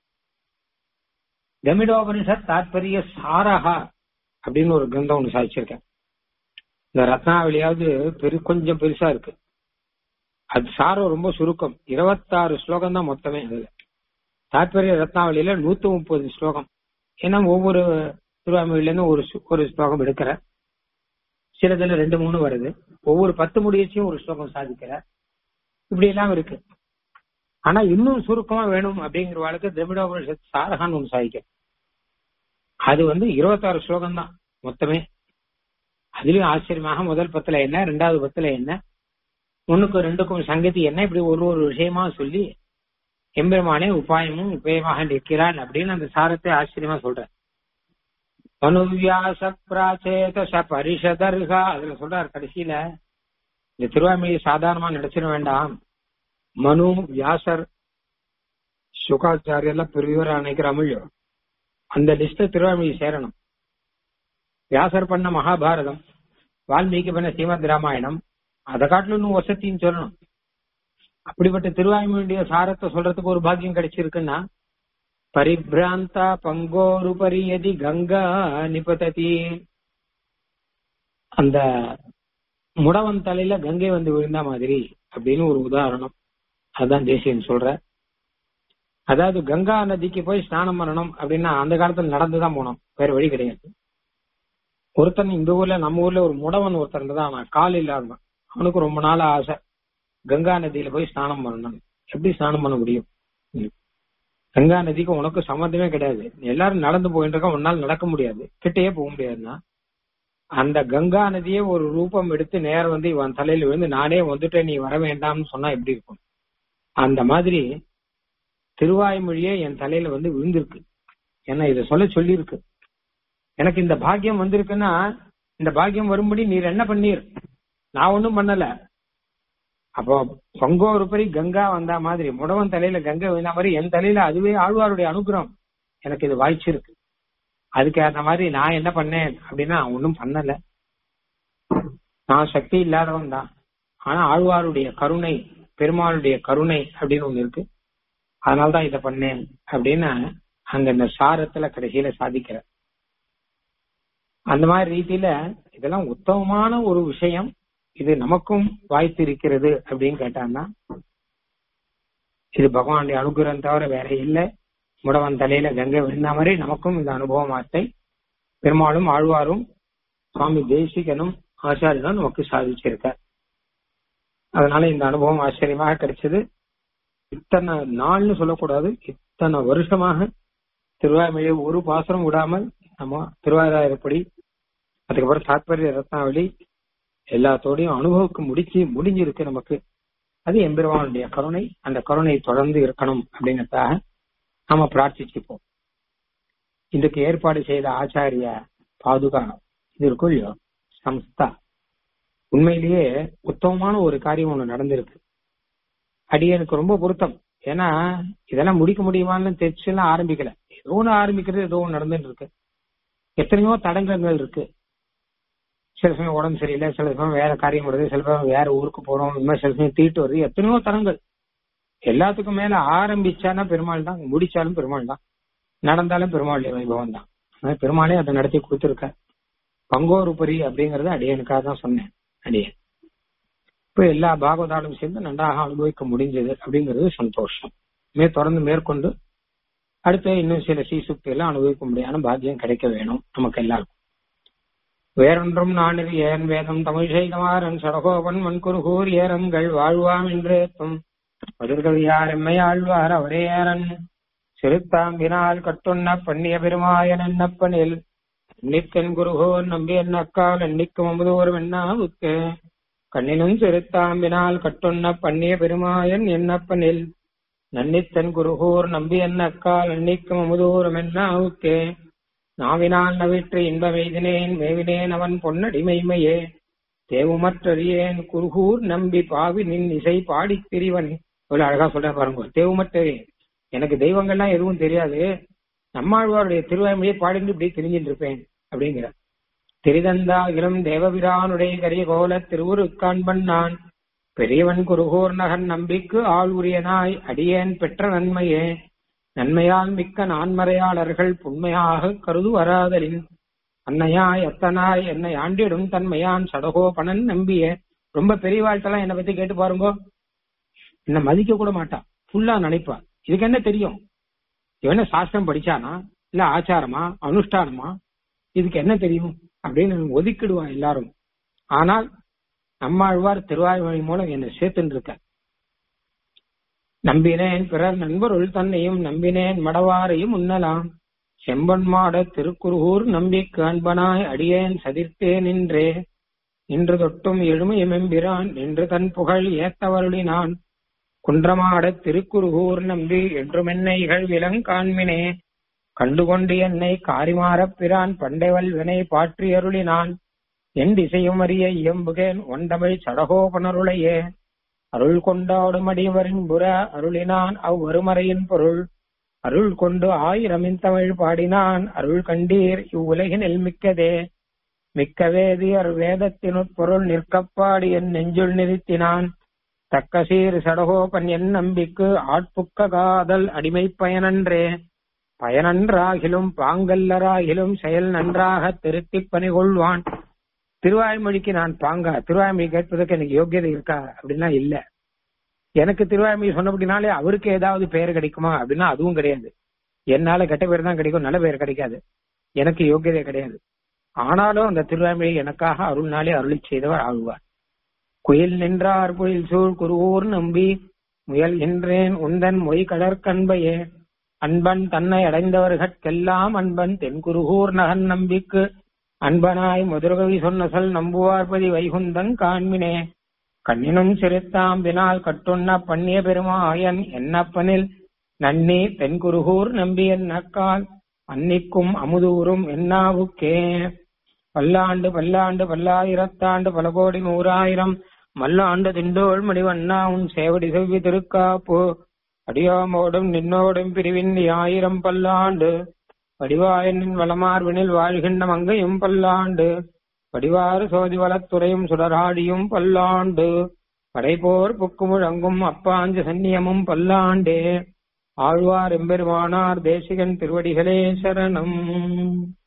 A: கமிடோபனிஷத் தாத்பரிய சாரஹா அப்படின்னு ஒரு கிரந்தம் ஒன்று சாதிச்சிருக்கேன் இந்த ரத்னாவளியாவது பெரு கொஞ்சம் பெருசா இருக்கு அது சாரம் ரொம்ப சுருக்கம் இருபத்தாறு ஸ்லோகம் தான் மொத்தமே அதுல தாத்பரிய ரத்னாவளியில நூத்தி முப்பது ஸ்லோகம் ஏன்னா ஒவ்வொரு திருவாமொழியில இருந்து ஒரு ஒரு ஸ்லோகம் எடுக்கிற சிலதுல ரெண்டு மூணு வருது ஒவ்வொரு பத்து முடியச்சியும் ஒரு ஸ்லோகம் சாதிக்கிற இப்படி எல்லாம் இருக்கு ஆனா இன்னும் சுருக்கமா வேணும் அப்படிங்கிறவாளுக்கு திரமிடோபனிஷத் சாரகான்னு ஒன்று சாதிக்க அது வந்து இருபத்தாறு ஸ்லோகம் தான் மொத்தமே அதுலயும் ஆச்சரியமாக முதல் பத்துல என்ன ரெண்டாவது பத்துல என்ன ஒண்ணுக்கும் ரெண்டுக்கும் சங்கதி என்ன இப்படி ஒரு ஒரு விஷயமா சொல்லி எம்பெருமானே உபாயமும் உபயமாக நிற்கிறான் அப்படின்னு அந்த சாரத்தை ஆச்சரியமா சொல்றேன் மனுவியாச பிராச்சேத பரிஷதர்கா அதுல சொல்றார் கடைசியில இந்த திருவாமியை சாதாரணமா நினைச்சிட வேண்டாம் மனு வியாசர் சுகாச்சாரியெல்லாம் பெரியவர் நினைக்கிற அமிழ்யோ அந்த லிஸ்ட் திருவாமியை சேரணும் வியாசர் பண்ண மகாபாரதம் வால்மீகி பண்ண ஸ்ரீமத் ராமாயணம் அதை காட்டிலும் இன்னும் வசத்தின்னு சொல்லணும் அப்படிப்பட்ட திருவாய்மொழியுடைய சாரத்தை சொல்றதுக்கு ஒரு பாக்கியம் கிடைச்சிருக்குன்னா பரிபிராந்தா பங்கோருபரி யதி கங்கா நிபததி அந்த முடவன் தலையில கங்கை வந்து விழுந்த மாதிரி அப்படின்னு ஒரு உதாரணம் அதான் தேசியன் சொல்ற அதாவது கங்கா நதிக்கு போய் ஸ்நானம் பண்ணணும் அப்படின்னா அந்த காலத்துல நடந்துதான் போனோம் வேற வழி கிடையாது ஒருத்தன் இந்த ஊர்ல நம்ம ஊர்ல ஒரு முடவன் ஒருத்தன் தான் அவன் கால் இல்லாதவன் அவனுக்கு ரொம்ப நாள் ஆசை கங்கா நதியில போய் ஸ்நானம் பண்ணணும் எப்படி ஸ்நானம் பண்ண முடியும் ம். கங்கா நதிக்கு உனக்கு சம்மந்தமே கிடையாது நீ எல்லாரும் நடந்து போயிட்டு இருக்க உன்னால நடக்க முடியாது கிட்டேயே போக முடியாதுன்னா அந்த கங்கா நதியே ஒரு ரூபம் எடுத்து நேரம் வந்து இவன் தலையில விழுந்து நானே வந்துட்டேன் நீ வர வேண்டாம்னு சொன்னா எப்படி இருக்கும் அந்த மாதிரி திருவாய்மொழியே என் தலையில வந்து விழுந்திருக்கு ஏன்னா இதை சொல்ல சொல்லியிருக்கு எனக்கு இந்த பாக்கியம் வந்திருக்குன்னா இந்த பாக்கியம் வரும்படி நீர் என்ன பண்ணீர் நான் ஒண்ணும் பண்ணல அப்போ பங்கோருப்பரி கங்கா வந்தா மாதிரி முடவன் தலையில கங்கை வந்தா மாதிரி என் தலையில அதுவே ஆழ்வாருடைய அனுகிரகம் எனக்கு இது வாய்ச்சிருக்கு அதுக்கு அந்த மாதிரி நான் என்ன பண்ணேன் அப்படின்னா ஒன்னும் பண்ணல நான் சக்தி இல்லாதவன் தான் ஆனா ஆழ்வாருடைய கருணை பெருமாளுடைய கருணை அப்படின்னு ஒண்ணு இருக்கு அதனால்தான் இதை பண்ணேன் அப்படின்னு அங்க இந்த சாரத்துல கடைசியில சாதிக்கிற அந்த மாதிரி ரீதியில இதெல்லாம் உத்தமமான ஒரு விஷயம் இது நமக்கும் வாய்த்து இருக்கிறது அப்படின்னு கேட்டாங்கன்னா இது பகவானுடைய அனுகிரகம் தவிர வேற இல்லை முடவன் தலையில கங்கை விழுந்த மாதிரி நமக்கும் இந்த அனுபவமாத்தை பெருமாளும் ஆழ்வாரும் சுவாமி தேசிகனும் ஆச்சாரியனும் நமக்கு சாதிச்சிருக்கார் அதனால இந்த அனுபவம் ஆச்சரியமாக கிடைச்சது இத்தனை நாள்னு சொல்லக்கூடாது இத்தனை வருஷமாக திருவாய்மொழியை ஒரு பாசனம் விடாமல் நம்ம திருவாராயிரப்படி அதுக்கப்புறம் தாத்பரிய ரத்னாவளி எல்லாத்தோடையும் அனுபவிக்க முடிச்சு முடிஞ்சிருக்கு நமக்கு அது எம்பெருமானுடைய கருணை அந்த கருணை தொடர்ந்து இருக்கணும் அப்படிங்கறதுக்காக நாம பிரார்த்திச்சுப்போம் இதுக்கு ஏற்பாடு செய்த ஆச்சாரிய பாதுகா இது இருக்கும் இல்லையோ சம்ஸ்தா உண்மையிலேயே உத்தமமான ஒரு காரியம் ஒண்ணு நடந்திருக்கு அடியனுக்கு ரொம்ப பொருத்தம் ஏன்னா இதெல்லாம் முடிக்க முடியுமான்னு தெரிச்சுலாம் ஆரம்பிக்கல ஏதோ ஒண்ணு ஆரம்பிக்கிறது ஏதோ ஒண்ணு நடந்துட்டு இருக்கு எத்தனையோ தடங்கங்கள் இருக்கு சில சமயம் உடம்பு சரியில்லை சில சமயம் வேற காரியம் வருது சில சமயம் வேற ஊருக்கு போறோம் இந்த மாதிரி சில சமயம் தீட்டு வருது எத்தனையோ தடங்கள் எல்லாத்துக்கும் மேல ஆரம்பிச்சானா பெருமாள் தான் முடிச்சாலும் பெருமாள் தான் நடந்தாலும் பெருமாளுடைய வைபவம் தான் அதனால பெருமாளே அதை நடத்தி கொடுத்துருக்க பங்கோருபரி அப்படிங்கறத அடியனுக்காக தான் சொன்னேன் அடியன் இப்ப எல்லா பாகவதாலும் சேர்ந்து நன்றாக அனுபவிக்க முடிஞ்சது அப்படிங்கிறது சந்தோஷம் மே தொடர்ந்து மேற்கொண்டு அடுத்து இன்னும் சில சீசுக்தி எல்லாம் அனுபவிக்க முடியாத பாக்கியம் கிடைக்க வேணும் நமக்கு எல்லாருக்கும் வேறொன்றும் நானில் ஏன் வேதம் தமிழ் செய்தமாறன் சடகோபன் மண்குருகூர் ஏரங்கள் வாழ்வாம் என்றேத்தும் பதிர்கவியார் எம்மை ஆழ்வார் அவரே ஏரன் சிறுத்தாம்பினால் கட்டுண்ண பண்ணிய பெருமாயன் என்னப்பனில் எண்ணிக்கன் குருகோர் நம்பி என்னக்கால் எண்ணிக்கும் அமுதோர் வெண்ணாவுக்கு கண்ணினும் சிறுத்தாம்பினால் கட்டுண்ண பண்ணிய பெருமாயன் என்னப்பனில் நன்னித்தன் குருகூர் நம்பி என்னக்கால் எண்ணிக்கும் அமுதோர் வெண்ணாவுக்கே நாவினால் நவிற்று இன்பமெய்தினேன் மேவினேன் அவன் பொன்னடிமைமையே தேவுமற்றறியேன் குருகூர் நம்பி பாவி நின் இசை பாடித் திரிவன் இவ்வளவு அழகா சொல்ற பாருங்க தேவுமற்றறியேன் எனக்கு தெய்வங்கள்லாம் எதுவும் தெரியாது நம்மாழ்வாருடைய திருவாய்மொழியை பாடிட்டு இப்படி தெரிஞ்சிட்டு இருப்பேன் அப்படிங்கிற திரிதந்தாகிலும் தேவபிரானுடைய கரிய கோல திருவுரு காண்பன் நான் பெரியவன் குருகூர் நகன் நம்பிக்கு ஆள் உரியனாய் அடியேன் பெற்ற நன்மையே நன்மையால் மிக்க நான்மறையாளர்கள் புண்மையாக கருது வராதலின் அன்னையாய் அத்தனாய் என்னை ஆண்டிடும் தன்மையான் சடகோபனன் நம்பிய ரொம்ப பெரிய வாழ்த்தெல்லாம் என்னை பத்தி கேட்டு பாருங்க என்ன மதிக்க கூட மாட்டான் ஃபுல்லா நினைப்பா இதுக்கு என்ன தெரியும் இவன சாஸ்திரம் படிச்சானா இல்ல ஆச்சாரமா அனுஷ்டானமா இதுக்கு என்ன தெரியும் அப்படின்னு ஒதுக்கிடுவா எல்லாரும் ஆனால் நம்மாழ்வார் திருவாய்மொழி மூலம் என்னை சேர்த்துன்னு இருக்க நம்பினேன் பிறர் நண்பருள் தன்னையும் நம்பினேன் மடவாரையும் உண்ணலாம் செம்பன் மாட திருக்குருகூர் நம்பி காண்பனாய் அடியேன் சதிர்த்தே நின்றே நின்று தொட்டும் எழுமையமெம்பிரான் நின்று தன் புகழ் ஏத்தவருளினான் குன்றமாட திருக்குருகூர் நம்பி என்றுமென்னை இகழ்விலங் காண்மினே கண்டுகொண்டு என்னை காரிமாறப் பிரான் பண்டைவல் வினை பாற்றி அருளினான் என் திசையும் அறிய இயம்புகேன் ஒண்டமிழ் சடகோபனருளையே அருள் கொண்டாடும் அடியவரின் புற அருளினான் அவ்வருமறையின் பொருள் அருள் கொண்டு ஆயிரமின் தமிழ் பாடினான் அருள் கண்டீர் இவ்வுலகினில் மிக்கதே மிக்க வேதியர் வேதத்தினுட் பொருள் நிற்கப்பாடி என் நெஞ்சுள் நிறுத்தினான் தக்க சீர் சடகோபன் என் நம்பிக்கு ஆட்புக்க காதல் அடிமை பயனன்றே பயனன்றாகிலும் பாங்கல்லராகிலும் செயல் நன்றாக திருத்திப் பணி கொள்வான் திருவாய்மொழிக்கு நான் பாங்கா திருவாய்மொழி கேட்பதற்கு எனக்கு யோக்கியதை இருக்கா அப்படின்னா இல்ல எனக்கு திருவாய்மொழி சொன்னபடினாலே அவருக்கு ஏதாவது பெயர் கிடைக்குமா அப்படின்னா அதுவும் கிடையாது என்னால கெட்ட பேர் தான் கிடைக்கும் நல்ல பேர் கிடைக்காது எனக்கு யோக்கியதை கிடையாது ஆனாலும் அந்த திருவாய்மொழி எனக்காக அருள்நாளே அருளி செய்தவர் ஆழ்வார் குயில் நின்றார் குயில் சூழ் குருவூர் நம்பி முயல் என்றேன் உந்தன் மொய் கடற்கண்பையே அன்பன் தன்னை அடைந்தவர்கட்கெல்லாம் அன்பன் தென்குருகூர் நகன் நம்பிக்கு அன்பனாய் மதுரகவி சொன்ன சொல் நம்புவார்பதி வைகுந்தன் காண்மினே கண்ணினும் சிறுத்தாம் வினால் கட்டுண்ண பண்ணிய பெருமாயன் என்னப்பனில் நன்னி தென்குருகூர் நம்பி நக்கால் அன்னிக்கும் அமுதூரும் என்னாவுக்கே பல்லாண்டு பல்லாண்டு பல்லாயிரத்தாண்டு பல கோடி நூறாயிரம் மல்லாண்டு திண்டோள் மணிவண்ணா உன் சேவடி செவ்வி திருக்காப்பு அடியோமோடும் நின்னோடும் பிரிவின் ஆயிரம் பல்லாண்டு வடிவாயனின் வளமார்வினில் வாழ்கின்ற மங்கையும் பல்லாண்டு வடிவாறு சோதி வளத்துறையும் சுடராடியும் பல்லாண்டு படைப்போர் புக்குமுழங்கும் அப்பாஞ்ச சந்நியமும் பல்லாண்டே ஆழ்வார் எம்பெருமானார் தேசிகன் திருவடிகளே சரணம்